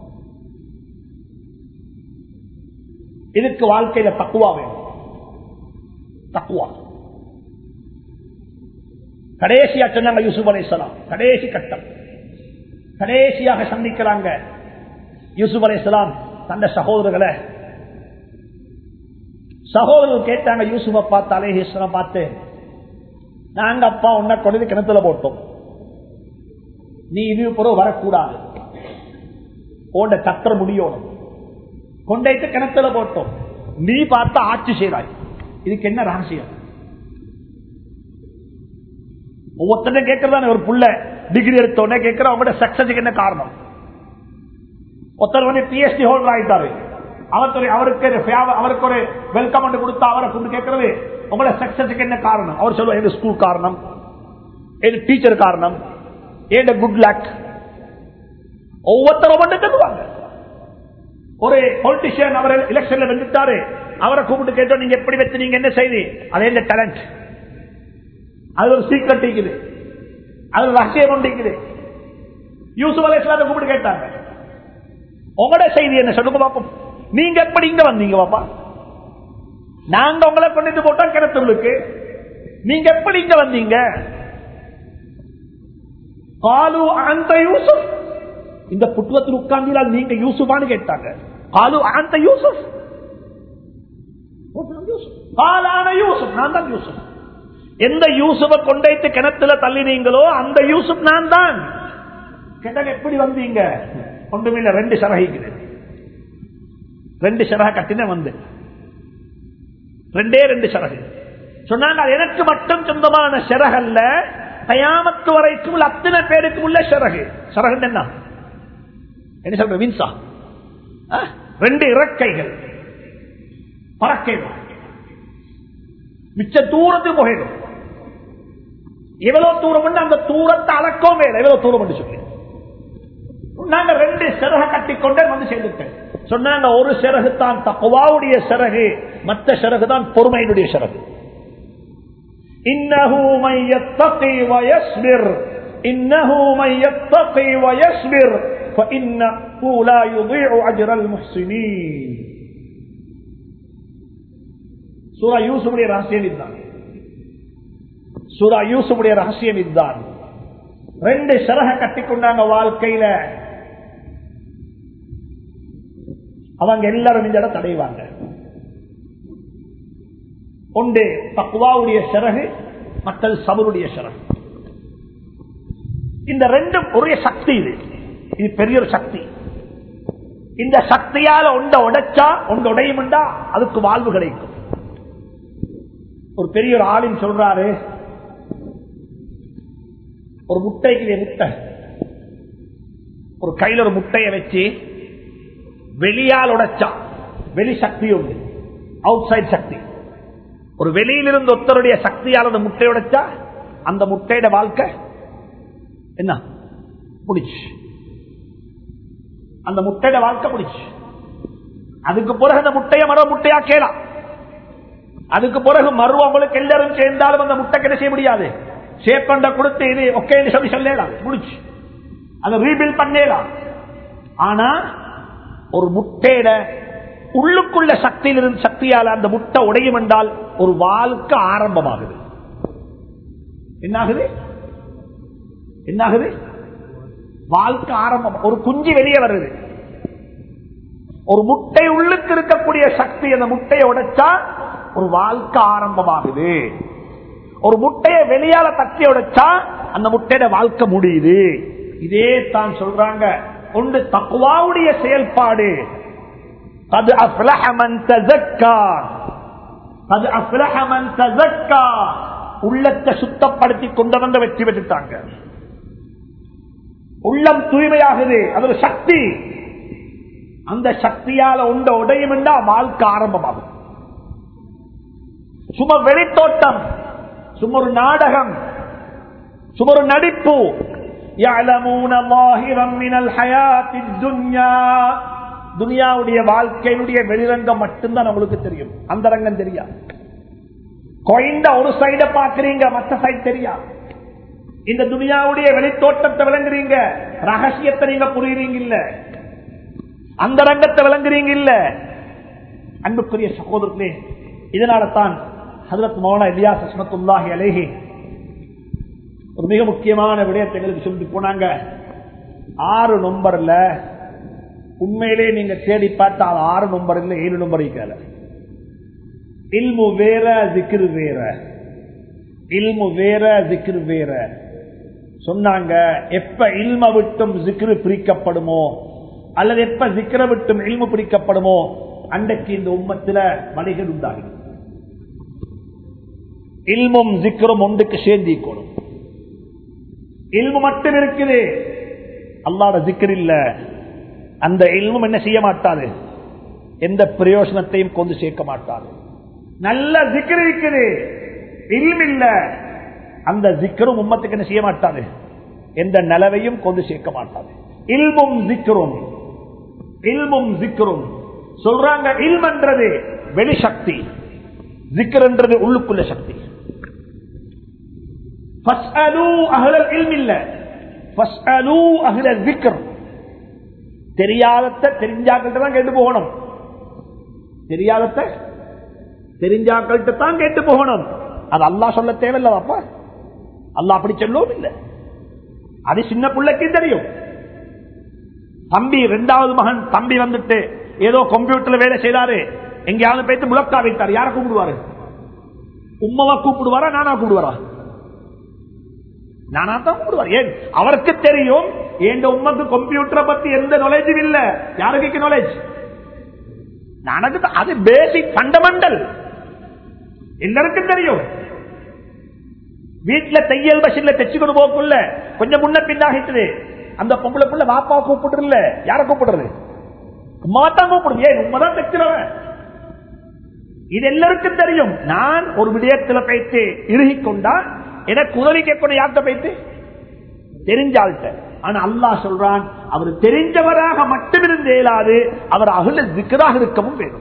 இதுக்கு வாழ்க்கையில தக்குவா வேணும் தக்குவா கடைசியா சொன்னாங்க யூசுப் அலைஹிஸ்ஸலாம் கடைசி கட்டம் கடைசியாக சந்திக்கிறாங்க யூசுப் அலைஹிஸ்ஸலாம் தந்த சகோதரர்களை சகோதரர்கள் கேட்டாங்க யூசுஃபை பார்த்து அலேஹிஸ்வரம் பார்த்து நாங்க அப்பா உன்னை கொண்டு கிணத்துல போட்டோம் நீ இது பிறகு வரக்கூடாது உன்னை கத்தர முடியணும் கொண்டைத்து கிணத்துல போட்டோம் நீ பார்த்து ஆட்சி செய்தாய் இதுக்கு என்ன ரகசியம் ஒவ்வொருத்தரும் கேட்கறதான ஒரு புள்ள டிகிரி எடுத்தோடனே கேட்கிற அவங்களோட சக்சஸுக்கு என்ன காரணம் ஒருத்தர் வந்து பிஎஸ்டி ஹோல்டர் ஆயிட்டாரு அவருக்கு ஒரு- அவருக்கு ஒரு favor- அவருக்கு ஒரு வெல்கம் கொடுத்தா அவரை கொண்டு கேட்கறது உங்களோட சக்சஸுக்கு என்ன காரணம் அவர் சொல்லுவார் எங்க ஸ்கூல் காரணம் எங்க டீச்சர் காரணம் ஏண்ட குட் லக் ஒவ்வொருத்தரும் மட்டும் சொல்லுவாங்க ஒரு பொலிட்டிஷியன் அவர் எலெக்ஷன்ல வந்துட்டாரு அவரை கூப்பிட்டு கேட்டோம் நீங்க எப்படி வச்சு நீங்க என்ன செய்தி அதே இந்த டேலண்ட் அது ஒரு சீக்கிரம் இருக்குது அது ஒரு ரகசியம் ஒன்று இருக்குது யூசுப் அலைஹிஸ்ஸலாத்தை கூப்பிட்டு கேட்டாங்க உங்களோட செய்தி என்ன சொல்லுங்க பாப்போம் நீங்க எப்படி இங்க வந்தீங்க பாப்பா நாங்க உங்களை கொண்டுட்டு போட்டோம் கிணத்துகளுக்கு நீங்க எப்படி இங்க வந்தீங்க காலு அந்த யூசுப் இந்த புத்துவத்தில் உட்கார்ந்தீங்களா நீங்க யூசுஃபான்னு கேட்டாங்க காலு அந்த யூசுப் காலான யூசுப் நான் தான் யூசுப் எந்த யூசுஃபை கொண்டைத்து கிணத்துல தள்ளினீங்களோ அந்த யூசுப் நான் தான் கேட்டாங்க எப்படி வந்தீங்க ஒன்றுமில்ல ரெண்டு சரகிக்குது ரெண்டு சரக கட்டின வந்து ரெண்டே ரெண்டு சரகு சொன்னாங்க அது எனக்கு மட்டும் சொந்தமான சிறகல்ல கயாமத்து வரைக்கும் உள்ள அத்தனை பேருக்கு உள்ள சிறகு சிறகு என்ன என்ன சொல்ற வின்சா ஆ? ரெண்டு இறக்கைகள் பறக்கை மிச்ச தூரத்துக்கு போயிடும் எவ்வளவு தூரம் உண்டு அந்த தூரத்தை அளக்கவும் வேலை எவ்வளவு தூரம் உண்டு சொல்லி நாங்க ரெண்டு சிறக கட்டிக்கொண்டே வந்து சேர்ந்துட்டேன் சொன்னாங்க ஒரு சிறகு தான் தக்குவாவுடைய சிறகு மற்ற சிறகு தான் பொறுமையினுடைய சிறகு إنه من يتقي ويصبر إنه من يتقي ويصبر فإنه لا يضيع أجر المحسنين சூரா யூசுடைய ரகசியம் இதுதான் சூரா யூசுடைய ரகசியம் இதுதான் ரெண்டு சிறக கட்டிக்கொண்டாங்க வாழ்க்கையில அவங்க எல்லாரும் இந்த இடம் தடைவாங்க ஒன்று தக்குவாவுடைய சிறகு மற்றது சபருடைய சிறகு இந்த ரெண்டும் ஒரே சக்தி இது இது பெரிய ஒரு சக்தி இந்த சக்தியால ஒண்ட உடைச்சா ஒன்று உடையும்டா அதுக்கு வாழ்வு கிடைக்கும் ஒரு பெரிய ஒரு ஆளின் சொல்றாரு ஒரு முட்டைக்கு முட்டை ஒரு கையில ஒரு முட்டையை வச்சு வெளியால் உடைச்சா வெளி சக்தி உண்டு அவுட் சைட் சக்தி ஒரு வெளியிலிருந்து ஒருத்தருடைய சக்தியால் அந்த முட்டை உடைச்சா அந்த முட்டையோட வாழ்க்கை என்ன முடிச்சு அந்த முட்டையோட வாழ்க்கை முடிச்சு அதுக்கு பிறகு அந்த முட்டையை மறு முட்டையா கேலாம் அதுக்கு பிறகு மறு உங்களுக்கு எல்லாரும் சேர்ந்தாலும் அந்த முட்டை என்ன செய்ய முடியாது ஷேப் பண்ண கொடுத்து இது ஒக்கே சொல்லி சொல்லலாம் முடிச்சு அதை ரீபில்ட் பண்ணலாம் ஆனா ஒரு முட்டையிட உள்ளுக்குள்ள சக்தியிலிருந்து சக்தியால் அந்த முட்டை உடையும் என்றால் ஒரு வாழ்க்கை ஆரம்பமாகுது என்னாகுது என்னாகுது வாழ்க்கை ஆரம்பம் ஒரு குஞ்சு வெளியே வருது ஒரு முட்டை உள்ளுக்கு இருக்கக்கூடிய சக்தி அந்த முட்டையை உடைச்சா ஒரு வாழ்க்கை ஆரம்பமாகுது ஒரு முட்டையை வெளியால தட்டி உடைச்சா அந்த முட்டையோட வாழ்க்கை முடியுது இதே தான் சொல்றாங்க ஒன்று தக்குவாவுடைய செயல்பாடு அது அஃப்லஹமன் தஸக்கா அது அஃப்லஹமன் தஸக்கா உள்ளத்தை சுத்தப்படுத்தி கொண்டு வந்த வெற்றி பெற்றுட்டாங்க உள்ளம் தூய்மையாகுது அது ஒரு சக்தி அந்த சக்தியால உண்ட உடையும் என்றா வாழ்க்கை ஆரம்பமாகும் சும்மா வெளித்தோட்டம் சும்மா ஒரு நாடகம் சும்மா ஒரு நடிப்பு يعلمون ظاهرا من الحياة الدنيا துனியாவுடைய வாழ்க்கையினுடைய வெளிரங்கம் மட்டும்தான் நம்மளுக்கு தெரியும் அந்த ரங்கம் தெரியாது கொய்ந்த ஒரு சைட பாக்குறீங்க மற்ற சைடு தெரியாது இந்த துனியாவுடைய வெளித்தோட்டத்தை விளங்குறீங்க ரகசியத்தை நீங்க புரியுறீங்க இல்ல அந்த ரங்கத்தை விளங்குறீங்க இல்ல அன்புக்குரிய சகோதரர்களே இதனால தான் ஹதரத் மௌனா இலியாஸ் அஸ்மத்துல்லாஹி அலேஹி ஒரு மிக முக்கியமான விடயத்தை எங்களுக்கு சொல்லி போனாங்க ஆறு நம்பர்ல உண்மையிலே நீங்க தேடி பார்த்தா அது ஆறு நம்பர் இல்ல ஏழு நம்பர் இருக்கல இல்மு வேற ஜிக்ரு வேற இல்மு வேற ஜிக்ரு வேற சொன்னாங்க எப்ப இல்ம விட்டும் ஜிக்ரு பிரிக்கப்படுமோ அல்லது எப்ப ஜிக்ர விட்டும் இல்மு பிரிக்கப்படுமோ அன்றைக்கு இந்த உம்மத்துல வழிகள் உண்டாகும் இல்மும் ஜிக்ரும் ஒன்றுக்கு சேர்ந்திக்கணும் இல்மு மட்டும் இருக்குது அல்லாட ஜிக்கர் இல்ல அந்த இல்மும் என்ன செய்ய மாட்டாது எந்த பிரயோஜனத்தையும் கொண்டு சேர்க்க மாட்டாது நல்ல ஜிக்கர் இருக்குது இல்ம் இல்ல அந்த ஜிக்கரும் உம்மத்துக்கு என்ன செய்ய மாட்டாது எந்த நிலவையும் கொண்டு சேர்க்க மாட்டாது இல்மும் ஜிக்கரும் இல்மும் ஜிக்கரும் சொல்றாங்க இல்மன்றது வெளிசக்தி ஜிக்கர்ன்றது உள்ளுக்குள்ள சக்தி தெரியாதத்தை தெரிஞ்சாக்கள்கிட்ட தான் கேட்டு போகணும் தெரியாதத்தை தெரிஞ்சாக்கள்கிட்ட தான் கேட்டு போகணும் அது அல்லா சொல்ல தேவையில்லவாப்பா அல்லா அப்படி சொல்லவும் இல்லை அது சின்ன பிள்ளைக்கு தெரியும் தம்பி ரெண்டாவது மகன் தம்பி வந்துட்டு ஏதோ கம்ப்யூட்டர்ல வேலை செய்தாரு எங்கேயாவது போயிட்டு முழக்கா வைத்தார் யார கூப்பிடுவாரு உம்மவா கூப்பிடுவாரா நானா கூப்பிடுவாரா நானா தான் கூப்பிடுவார் ஏன் அவருக்கு தெரியும் என் உமக்கு கம்ப்யூட்டரை பத்தி எந்த நாலேஜும் இல்ல யாருக்கு நாலேஜ் நானக்கு அது பேசிக் பண்டமெண்டல் எல்லாருக்கும் தெரியும் வீட்டுல தையல் பஷின்ல தைச்சுக்கொண்டு போக்குள்ள கொஞ்சம் முன்ன பின்னாகிட்டு அந்த பொம்பளை புள்ள வாப்பா கூப்பிடுறல யார கூப்பிடுறது மாத்தான் கூப்பிடுது ஏன் உண்மைதான் தைக்கிறவன் இது எல்லாருக்கும் தெரியும் நான் ஒரு விடயத்துல போயிட்டு இறுகி கொண்டா எனக்கு உதவி கேட்கணும் யார்கிட்ட போயிட்டு தெரிஞ்சாள்கிட்ட ஆனா அல்லாஹ் சொல்றான் அவர் தெரிஞ்சவராக மட்டும் இருந்து இயலாது அவர் அகல திக்கராக இருக்கவும் வேணும்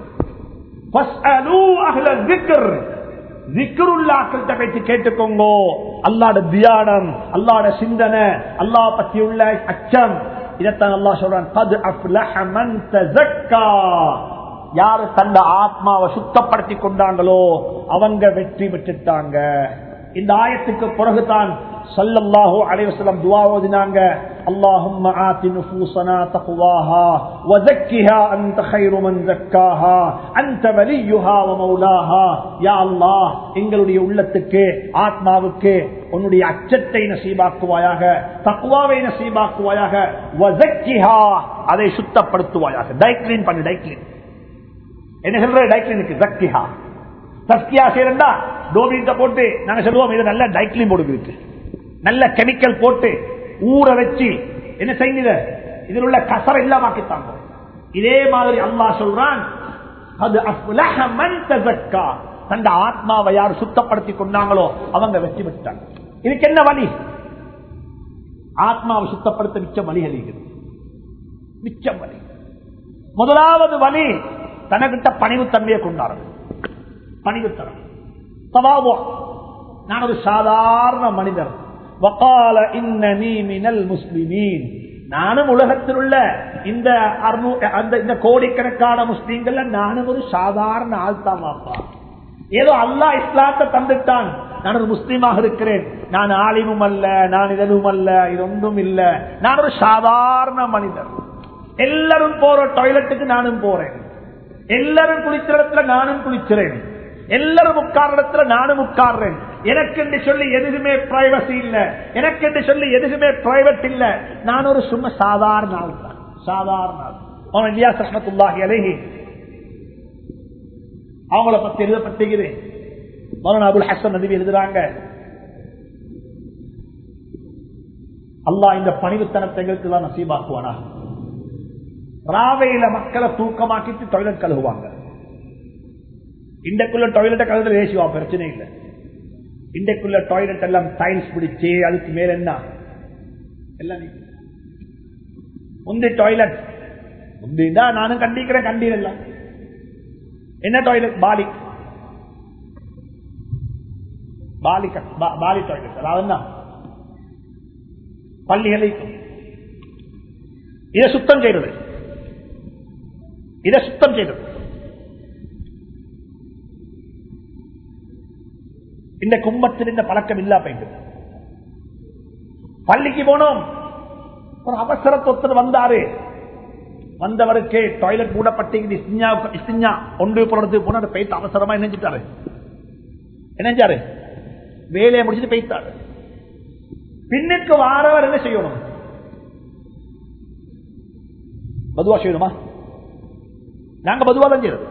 கேட்டுக்கோங்க அல்லாட தியானம் அல்லாட சிந்தனை அல்லா பத்தி உள்ள அச்சம் இதைத்தான் அல்லா சொல்றான் யாரு தந்த ஆத்மாவை சுத்தப்படுத்தி கொண்டாங்களோ அவங்க வெற்றி பெற்றுட்டாங்க இந்த ஆயத்துக்கு பிறகுதான் சல்லல்லாஹு அலைஹி வஸல்லம் துஆ ஓதினாங்க اللهم آت نفوسنا تقواها وزكها أنت خير من زكاها أنت وليها ومولاها يا الله எங்களுடைய உள்ளத்துக்கு ஆத்மாவுக்கு உன்னுடைய அச்சத்தை நசீபாக்குவாயாக தக்குவாவை நசீபாக்குவாயாக வசக்கிஹா அதை சுத்தப்படுத்துவாயாக டைக்ளீன் பண்ணு டைக்ளீன் என்ன சொல்ற டைக்ளீனுக்கு ஜக்கிஹா தஸ்கியா செய்யறா டோபிட்ட போட்டு நாங்க சொல்லுவோம் இது நல்ல டைக்ளீன் போடுக்கு இருக்கு நல்ல கெமிக்கல் போட்டு ஊற வச்சு என்ன செய்யுங்க இதில் உள்ள கசர இல்லாமக்கித்தாங்க இதே மாதிரி அல்லாஹ் சொல்றான் அது அஃப்லஹ மன் தஸக்கா தந்த ஆத்மாவை யார் சுத்தப்படுத்தி கொண்டாங்களோ அவங்க வெற்றி பெற்றாங்க இதுக்கு என்ன வழி ஆத்மாவை சுத்தப்படுத்த மிச்சம் வழிகள் இருக்குது மிச்சம் வழி முதலாவது வழி தனக்கிட்ட பணிவுத்தன்மையை கொண்டாடுறது பணிவுத்தனம் தவாவோ நான் ஒரு சாதாரண மனிதர் வகால இன்னனி மினல் முஸ்லிமீன் நானும் உலகத்தில் உள்ள இந்த அறுநூ- அந்த இந்த கோடிக்கணக்கான முஸ்லீம்கள் நானும் ஒரு சாதாரண ஆள் தான் வாப்பா ஏதோ அல்லாஹ் இஸ்லாத்தை தந்துட்டான் நான் ஒரு முஸ்லீமாக இருக்கிறேன் நான் ஆலிமும் அல்ல நான் இதனும் அல்ல இது ஒன்றும் இல்ல நான் ஒரு சாதாரண மனிதர் எல்லாரும் போற டாய்லெட்டுக்கு நானும் போறேன் எல்லாரும் குளிக்கிற இடத்துல நானும் குளிக்கிறேன் எல்லாரும் உட்கார்ற இடத்துல நானும் உட்கார்றேன் எனக்கு என்று சொல்லி எதுவுமே பிரைவசி இல்ல எனக்கு என்று சொல்லி எதுவுமே பிரைவேட் இல்ல நான் ஒரு சும்மா சாதாரண ஆள் தான் சாதாரண ஆள் அவன் இல்லையா சஸ்மத்துல்லாஹி அலைஹி அவங்கள பத்தி எழுதப்பட்டுகிறது மௌலானா அபுல் ஹசன் நபி எழுதுறாங்க அல்லாஹ் இந்த பணிவுத்தனத்தை எங்களுக்கு தான் நசீபாக்குவானா ராவையில மக்களை தூக்கமாக்கிட்டு டாய்லெட் கழுவுவாங்க இன்றைக்குள்ள டாய்லெட்டை கழுவுறது ரேசிவா பிரச்சனை இல்லை இன்றைக்குள்ள டாய்லெட் எல்லாம் டைல்ஸ் பிடிச்சு அதுக்கு மேல என்ன எல்லாம் நீ- முந்தி டாய்லெட் முந்திண்டா நானும் கண்டிக்கிறேன் கண்டீரல்ல என்ன டாய்லெட் பாலி பாலி க- பா- பாலி டாய்லெட் அதாவது என்ன பள்ளிகளை இதை சுத்தம் செய்யறது இதை சுத்தம் செய்யறது இந்த கும்பத்தில் இந்த பழக்கம் இல்லா போயிட்டு பள்ளிக்கு போனோம் ஒரு அவசரத்தொத்தர் வந்தாரு வந்தவருக்கு டாய்லெட் மூடப்பட்டு இஸ்திஞ்சா ஒன்று போனது போன போயிட்டு அவசரமா நினைஞ்சிட்டாரு நினைஞ்சாரு வேலையை முடிச்சுட்டு போயிட்டாரு பின்னுக்கு வாரவர் என்ன செய்யணும் பதுவா செய்யணுமா நாங்க பதுவா தான் செய்யறது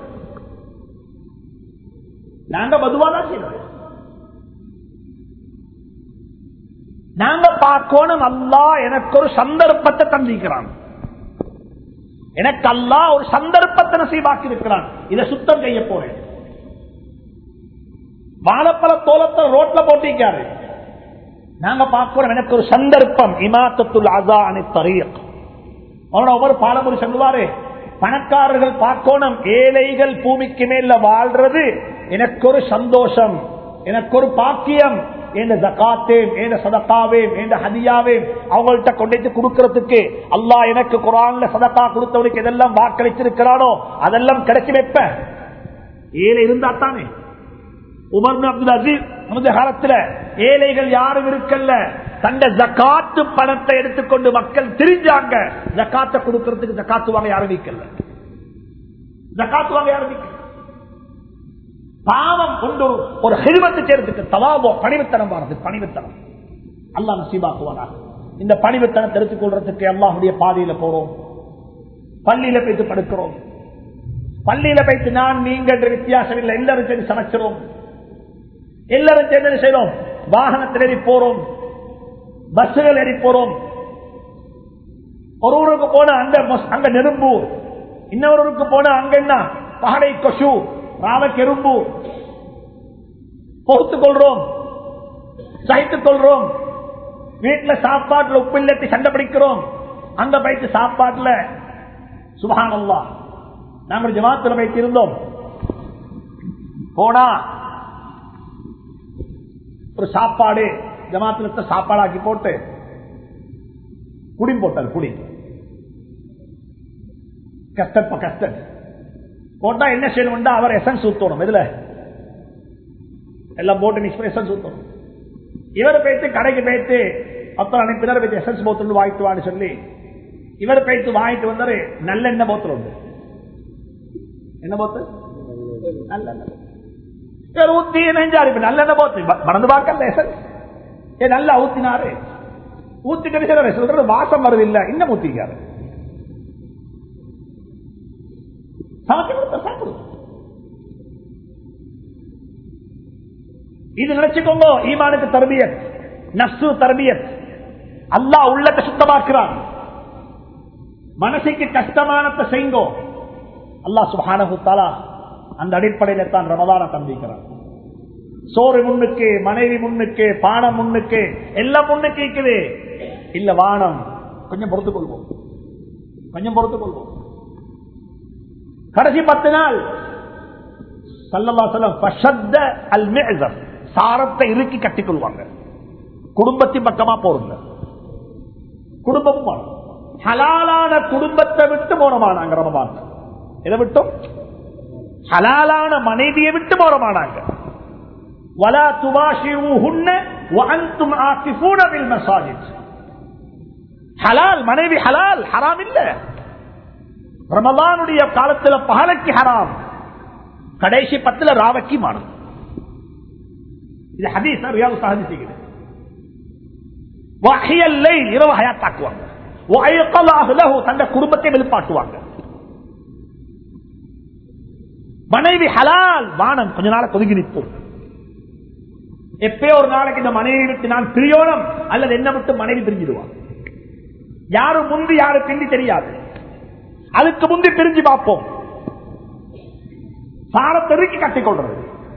நாங்க பதுவா தான் செய்யறது நாங்க பார்க்கணும் அல்லா எனக்கு ஒரு சந்தர்ப்பத்தை தந்திக்கிறான் எனக்கு அல்லா ஒரு சந்தர்ப்பத்தை நசீபாக்கி இருக்கிறான் இதை சுத்தம் செய்ய போறேன் வாழைப்பழ தோலத்தை ரோட்ல போட்டிருக்காரு நாங்க பார்க்கிறோம் எனக்கு ஒரு சந்தர்ப்பம் இமாத்தத்துல் அசா அணி தரீக் அவனோட ஒவ்வொரு பாலமுறை சொல்லுவாரு பணக்காரர்கள் பார்க்கணும் ஏழைகள் பூமிக்கு மேல வாழ்றது எனக்கு ஒரு சந்தோஷம் எனக்கு ஒரு பாக்கியம் என்ற ஜக்காத்தேன் என்ற சதக்காவேன் என்ற ஹதியாவேன் அவங்கள்ட்ட கொண்டு கொடுக்கறதுக்கு அல்லாஹ் எனக்கு குரான்ல சதக்கா கொடுத்தவனுக்கு எதெல்லாம் வாக்களிச்சிருக்கிறானோ அதெல்லாம் கிடைச்சி வைப்ப ஏழை இருந்தா தானே உமர் பின் அப்துல் அசீஸ் அந்த காலத்துல ஏழைகள் யாரும் இருக்கல்ல தந்த ஜக்காத்து பணத்தை எடுத்துக்கொண்டு மக்கள் திரிஞ்சாங்க ஜக்காத்தை கொடுக்கறதுக்கு ஜக்காத்து வாங்க யாரும் நிக்கல ஜக்காத்து வாங்க யாரும் நிக்கல பாவம் கொண்டு ஒரு- ஒரு ஹெல்வத்தை சேர்த்துக்கு தவாபோ பணிவுத்தனம் வாரது பணிவுத்தனம் அல்லாஹ் நசீபாக்குவானா இந்த பணிவுத்தனத்தை எடுத்துக் கொள்றதுக்கு அல்லாஹுடைய பாதையில போறோம் பள்ளியில போயிட்டு படுக்கிறோம் பள்ளியில போயிட்டு நான் நீங்க என்ற வித்தியாசம் இல்லை எல்லாரும் சேர்ந்து சமைக்கிறோம் எல்லாரும் சேர்ந்து என்ன செய்யறோம் வாகனத்தில் ஏறி போறோம் பஸ்ஸுகள் ஏறி போறோம் ஒரு ஊருக்கு போன அங்க மொஸ்- அங்க நெரும்பு இன்னொரு ஊருக்கு போன அங்க என்ன பகடை கொசு ராவக்கெரும்பு பொறுத்துக் கொள்றோம் சகித்துக் கொள்றோம் வீட்டுல சாப்பாட்டுல உப்பு இல்லத்தி சண்டை பிடிக்கிறோம் அங்க போயிட்டு சாப்பாட்டுல சுபஹானல்லா நாங்கள் ஜமாத்துல போயிட்டு இருந்தோம் போனா ஒரு சாப்பாடு ஜமாத்துல சாப்பாடாக்கி போட்டு குடி போட்டார் குடி கஸ்டட் ப கஸ்டட் போட்டா என்ன செய்யணும்டா அவர் எசன்ஸ் ஊத்தணும் இதுல எல்லாம் போட்டு மிக்ஸ் பண்ணி எசன்ஸ் ஊத்தணும் இவர் போயிட்டு கடைக்கு போயிட்டு அப்புறம் அனுப்பினர் போயிட்டு எசன்ஸ் போத்தல் வாங்கிட்டு வான்னு சொல்லி இவர் போயிட்டு வாங்கிட்டு வந்தாரு நல்ல எண்ணெய் போத்தல் உண்டு என்ன போத்தல் நல்லெண்ணெய் இவர் ஊத்தி நெஞ்சாரு இப்ப நல்லெண்ணெய் போத்து மறந்து பார்க்கல எசன்ஸ் ஏ நல்லா ஊத்தினாரு ஊத்திட்டு சிலர் சொல்றது வாசம் வருது இல்ல இன்னும் ஊத்திக்காரு சமைச்சு கொடுத்த சாப்பிடுவோம் இது நினைச்சுக்கோங்க ஈமானுக்கு தர்பியத் நப்சு தர்பியத் அல்லாஹ் உள்ளத்தை சுத்தமாக்குறான் மனசுக்கு கஷ்டமானத்தை செய்ங்கோ அல்லாஹ் சுபானு தாலா அந்த அடிப்படையில தான் ரமதான தந்திக்கிறான் சோறு முன்னுக்கு மனைவி முன்னுக்கு பானம் முன்னுக்கு எல்லாம் முன்னுக்கு இருக்குது இல்ல வானம் கொஞ்சம் பொறுத்துக் கொள்வோம் கொஞ்சம் பொறுத்துக் கொள்வோம் கடைசி பத்து நாள் சல்லல்லா சொல்லம் சாரத்தை இறுக்கி கட்டிக் கொள்வாங்க குடும்பத்தின் பக்கமா போறங்க குடும்பமும் ஹலாலான குடும்பத்தை விட்டு மோனமானாங்க ரமபான் எதை விட்டும் ஹலாலான மனைவியை விட்டு மோனமானாங்க வலா துபாஷிவுஹுன்ன வஅன்தும் ஆகிஃபூன பில் மசாஜித் ஹலால் மனைவி ஹலால் ஹராம் இல்ல ரமலானுடைய காலத்துல பகலைக்கு ஹராம் கடைசி பத்துல ராவக்கி மானம் இது ஹதீஸ் ரியாது சஹதி செய்கிறது வஹியல்லை இரவு ஹயாத்தாக்குவாங்க தந்த குடும்பத்தை வெளிப்பாட்டுவாங்க மனைவி ஹலால் வானம் கொஞ்ச நாள கொதுங்கி நிற்போம் எப்பயோ ஒரு நாளைக்கு இந்த மனைவி விட்டு நான் பிரியோணம் அல்லது என்ன விட்டு மனைவி பிரிஞ்சிடுவான் யாரு முந்தி யாரு பிந்தி தெரியாது அதுக்கு முந்தி பிரிஞ்சு பார்ப்போம் சாரத்தெருக்கி கட்டிக்கொள்றது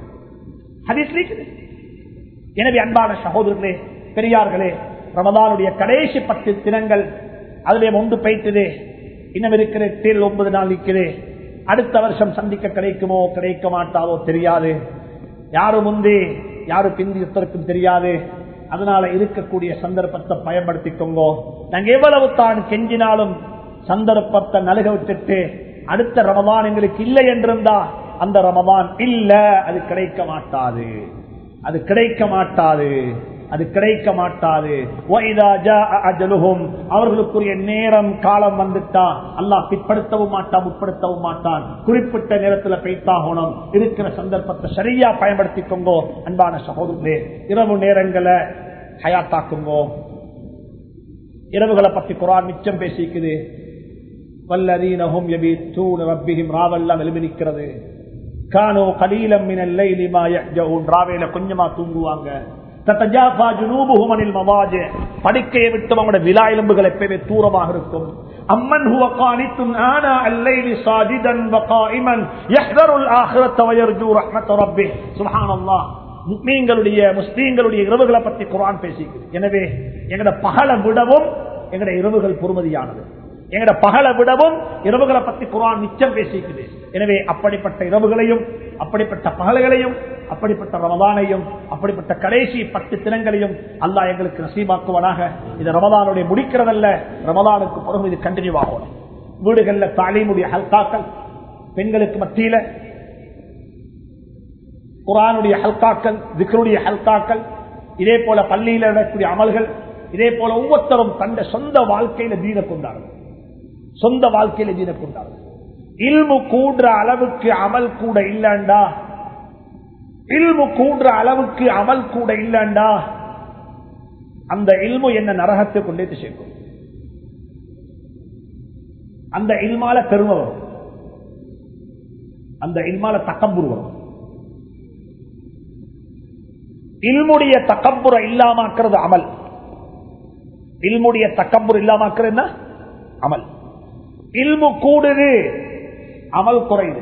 எனவே அன்பான சகோதரர்களே பெரியார்களே ரமதானுடைய கடைசி பத்து தினங்கள் அதிலே ஒன்று பைத்தது இன்னும் இருக்கிற தேல் ஒன்பது நாள் நிற்குது அடுத்த வருஷம் சந்திக்க கிடைக்குமோ கிடைக்க மாட்டாதோ தெரியாது யாரு முந்தி யாரு பிந்தியத்திற்கும் தெரியாது அதனால இருக்கக்கூடிய சந்தர்ப்பத்தை பயன்படுத்திக்கோங்க நாங்க எவ்வளவு தான் கெஞ்சினாலும் சந்தர்ப்பத்தை நலுக விட்டுட்டு அடுத்த ரமதான் எங்களுக்கு இல்லை என்றிருந்தா அந்த ரமதான் இல்ல அது கிடைக்க மாட்டாது அது கிடைக்க மாட்டாது அது கிடைக்க மாட்டாது அவர்களுக்குரிய நேரம் காலம் வந்துட்டா அல்லாஹ் பிற்படுத்தவும் மாட்டான் உட்படுத்தவும் மாட்டான் குறிப்பிட்ட நேரத்தில் பெய்தாகணும் இருக்கிற சந்தர்ப்பத்தை சரியா பயன்படுத்திக்கோங்கோ அன்பான சகோதரர்களே இரவு நேரங்களை ஹயாத்தாக்குங்கோ இரவுகளை பத்தி குரான் மிச்சம் பேசிக்குது வல்லதீனஹும் யபீத்தூன ரப்பிஹிம் ராவெல்லாம் எழுமினிக்கிறது கானோ கலீலம் மினல் லைலி மா யஹ்ஜஊன் ராவேல கொஞ்சமா தூங்குவாங்க தத்தஜாஃபா ஜுனூபுஹும் அனில் மவாஜி படுக்கையை விட்டு அவங்களோட விலா எலும்புகள் எப்பவே தூரமாக இருக்கும் அம்மன் ஹுவ கானித்தும் ஆனா அல்லைலி சாஜிதன் வகாயிமன் யஹ்தருல் ஆஹிரத்த வயர்ஜூ ரஹ்மத் ரப்பிஹ் சுப்ஹானல்லாஹ் முஸ்லீம்களுடைய முஸ்லீம்களுடைய இரவுகளை பற்றி குரான் பேசிக்குது எனவே எங்கட பகலை விடவும் எங்கட இரவுகள் பொறுமதியானது எங்கட பகலை விடவும் இரவுகளை பற்றி குரான் நிச்சயம் பேசிக்குது எனவே அப்படிப்பட்ட இரவுகளையும் அப்படிப்பட்ட பகல்களையும் அப்படிப்பட்ட ரமதானையும் அப்படிப்பட்ட கடைசி பத்து தினங்களையும் அல்லாஹ் எங்களுக்கு நசீபாக்குவனாக இது ரமதானுடைய முடிக்கிறதல்ல ரமதானுக்கு பிறகு இது கண்டினியூ ஆகணும் வீடுகள்ல தாலீமுடைய ஹல்காக்கள் பெண்களுக்கு மத்தியில குரானுடைய ஹல்காக்கள் திக்ருடைய ஹல்காக்கள் இதே போல பள்ளியில் நடக்கக்கூடிய அமல்கள் இதே போல ஒவ்வொருத்தரும் தந்த சொந்த வாழ்க்கையில தீன கொண்டார்கள் சொந்த வாழ்க்கையில தீன கொண்டார்கள் இல்மு கூடுற அளவுக்கு அமல் கூட இல்லண்டா இல்மு கூடுற அளவுக்கு அமல் கூட இல்லண்டா அந்த இல்மு என்ன நரகத்தை கொண்டே சேர்க்கும் அந்த இல்மால பெருமை வரும் அந்த இல்மால தக்கம்புரு வரும் இல்முடைய தக்கம்புற இல்லாமக்கிறது அமல் இல்முடைய தக்கம்புற இல்லாமக்கிறது என்ன அமல் இல்மு கூடுது அமல் குறையுது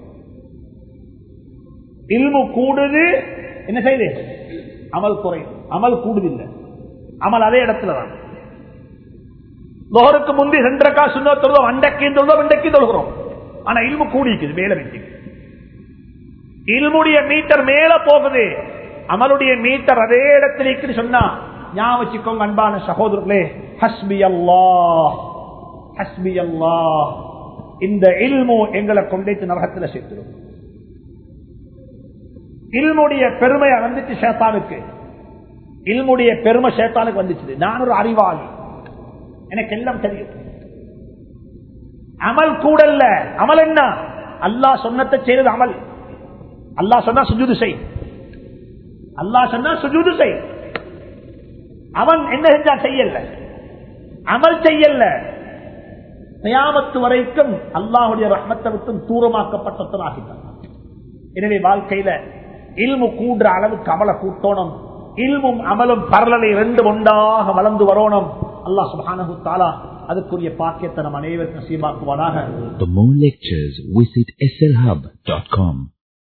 இல்மு கூடுது என்ன செய்யுது அமல் குறையுது அமல் கூடுதில்லை அமல் அதே இடத்துல தான் லோகருக்கு முந்தி ரெண்டரைக்கா சுண்ண தொழுதோம் அண்டைக்கு தொழுதோம் இண்டைக்கு தொழுகிறோம் ஆனா இல்மு கூடிக்குது மேல வைக்கு இல்முடைய மீட்டர் மேல போகுது அமலுடைய மீட்டர் அதே இடத்துல இருக்குன்னு சொன்னா ஞாபகம் வச்சுக்கோங்க அன்பான சகோதரர்களே ஹஸ்பி அல்லா ஹஸ்பி அல்லா இந்த இல்மு எங்களை கொண்டேத்து நரகத்தில் சேர்த்துடும் இல்முடைய பெருமையை வந்துட்டு சேத்தானுக்கு இல்முடைய பெருமை சேத்தானுக்கு வந்துச்சு நான் ஒரு அறிவாளி எனக்கு எல்லாம் தெரியும் அமல் கூடல்ல அமல் என்ன அல்லாஹ் சொன்னத்தை செய்யறது அமல் அல்லாஹ் சொன்னா சுஜூது செய் அல்லாஹ் சொன்னா சுஜூது செய் அவன் என்ன செஞ்சா செய்யல அமல் செய்யல கயாமத்து வரைக்கும் அல்லாஹுடைய ரஹ்மத்தை விட்டும் தூரமாக்கப்பட்டவனாகிட்டான் எனவே வாழ்க்கையில இல்மு கூடுற அளவுக்கு அமல கூட்டோணும் இல்மும் அமலும் பரலலை ரெண்டு ஒன்றாக வளர்ந்து வரணும் அல்லாஹ் சுப்ஹானஹு தஆலா அதுக்குரிய பாக்கியத்தை நம் அனைவருக்கும் சீமாக்குவானாக For more lectures, visit slhub.com.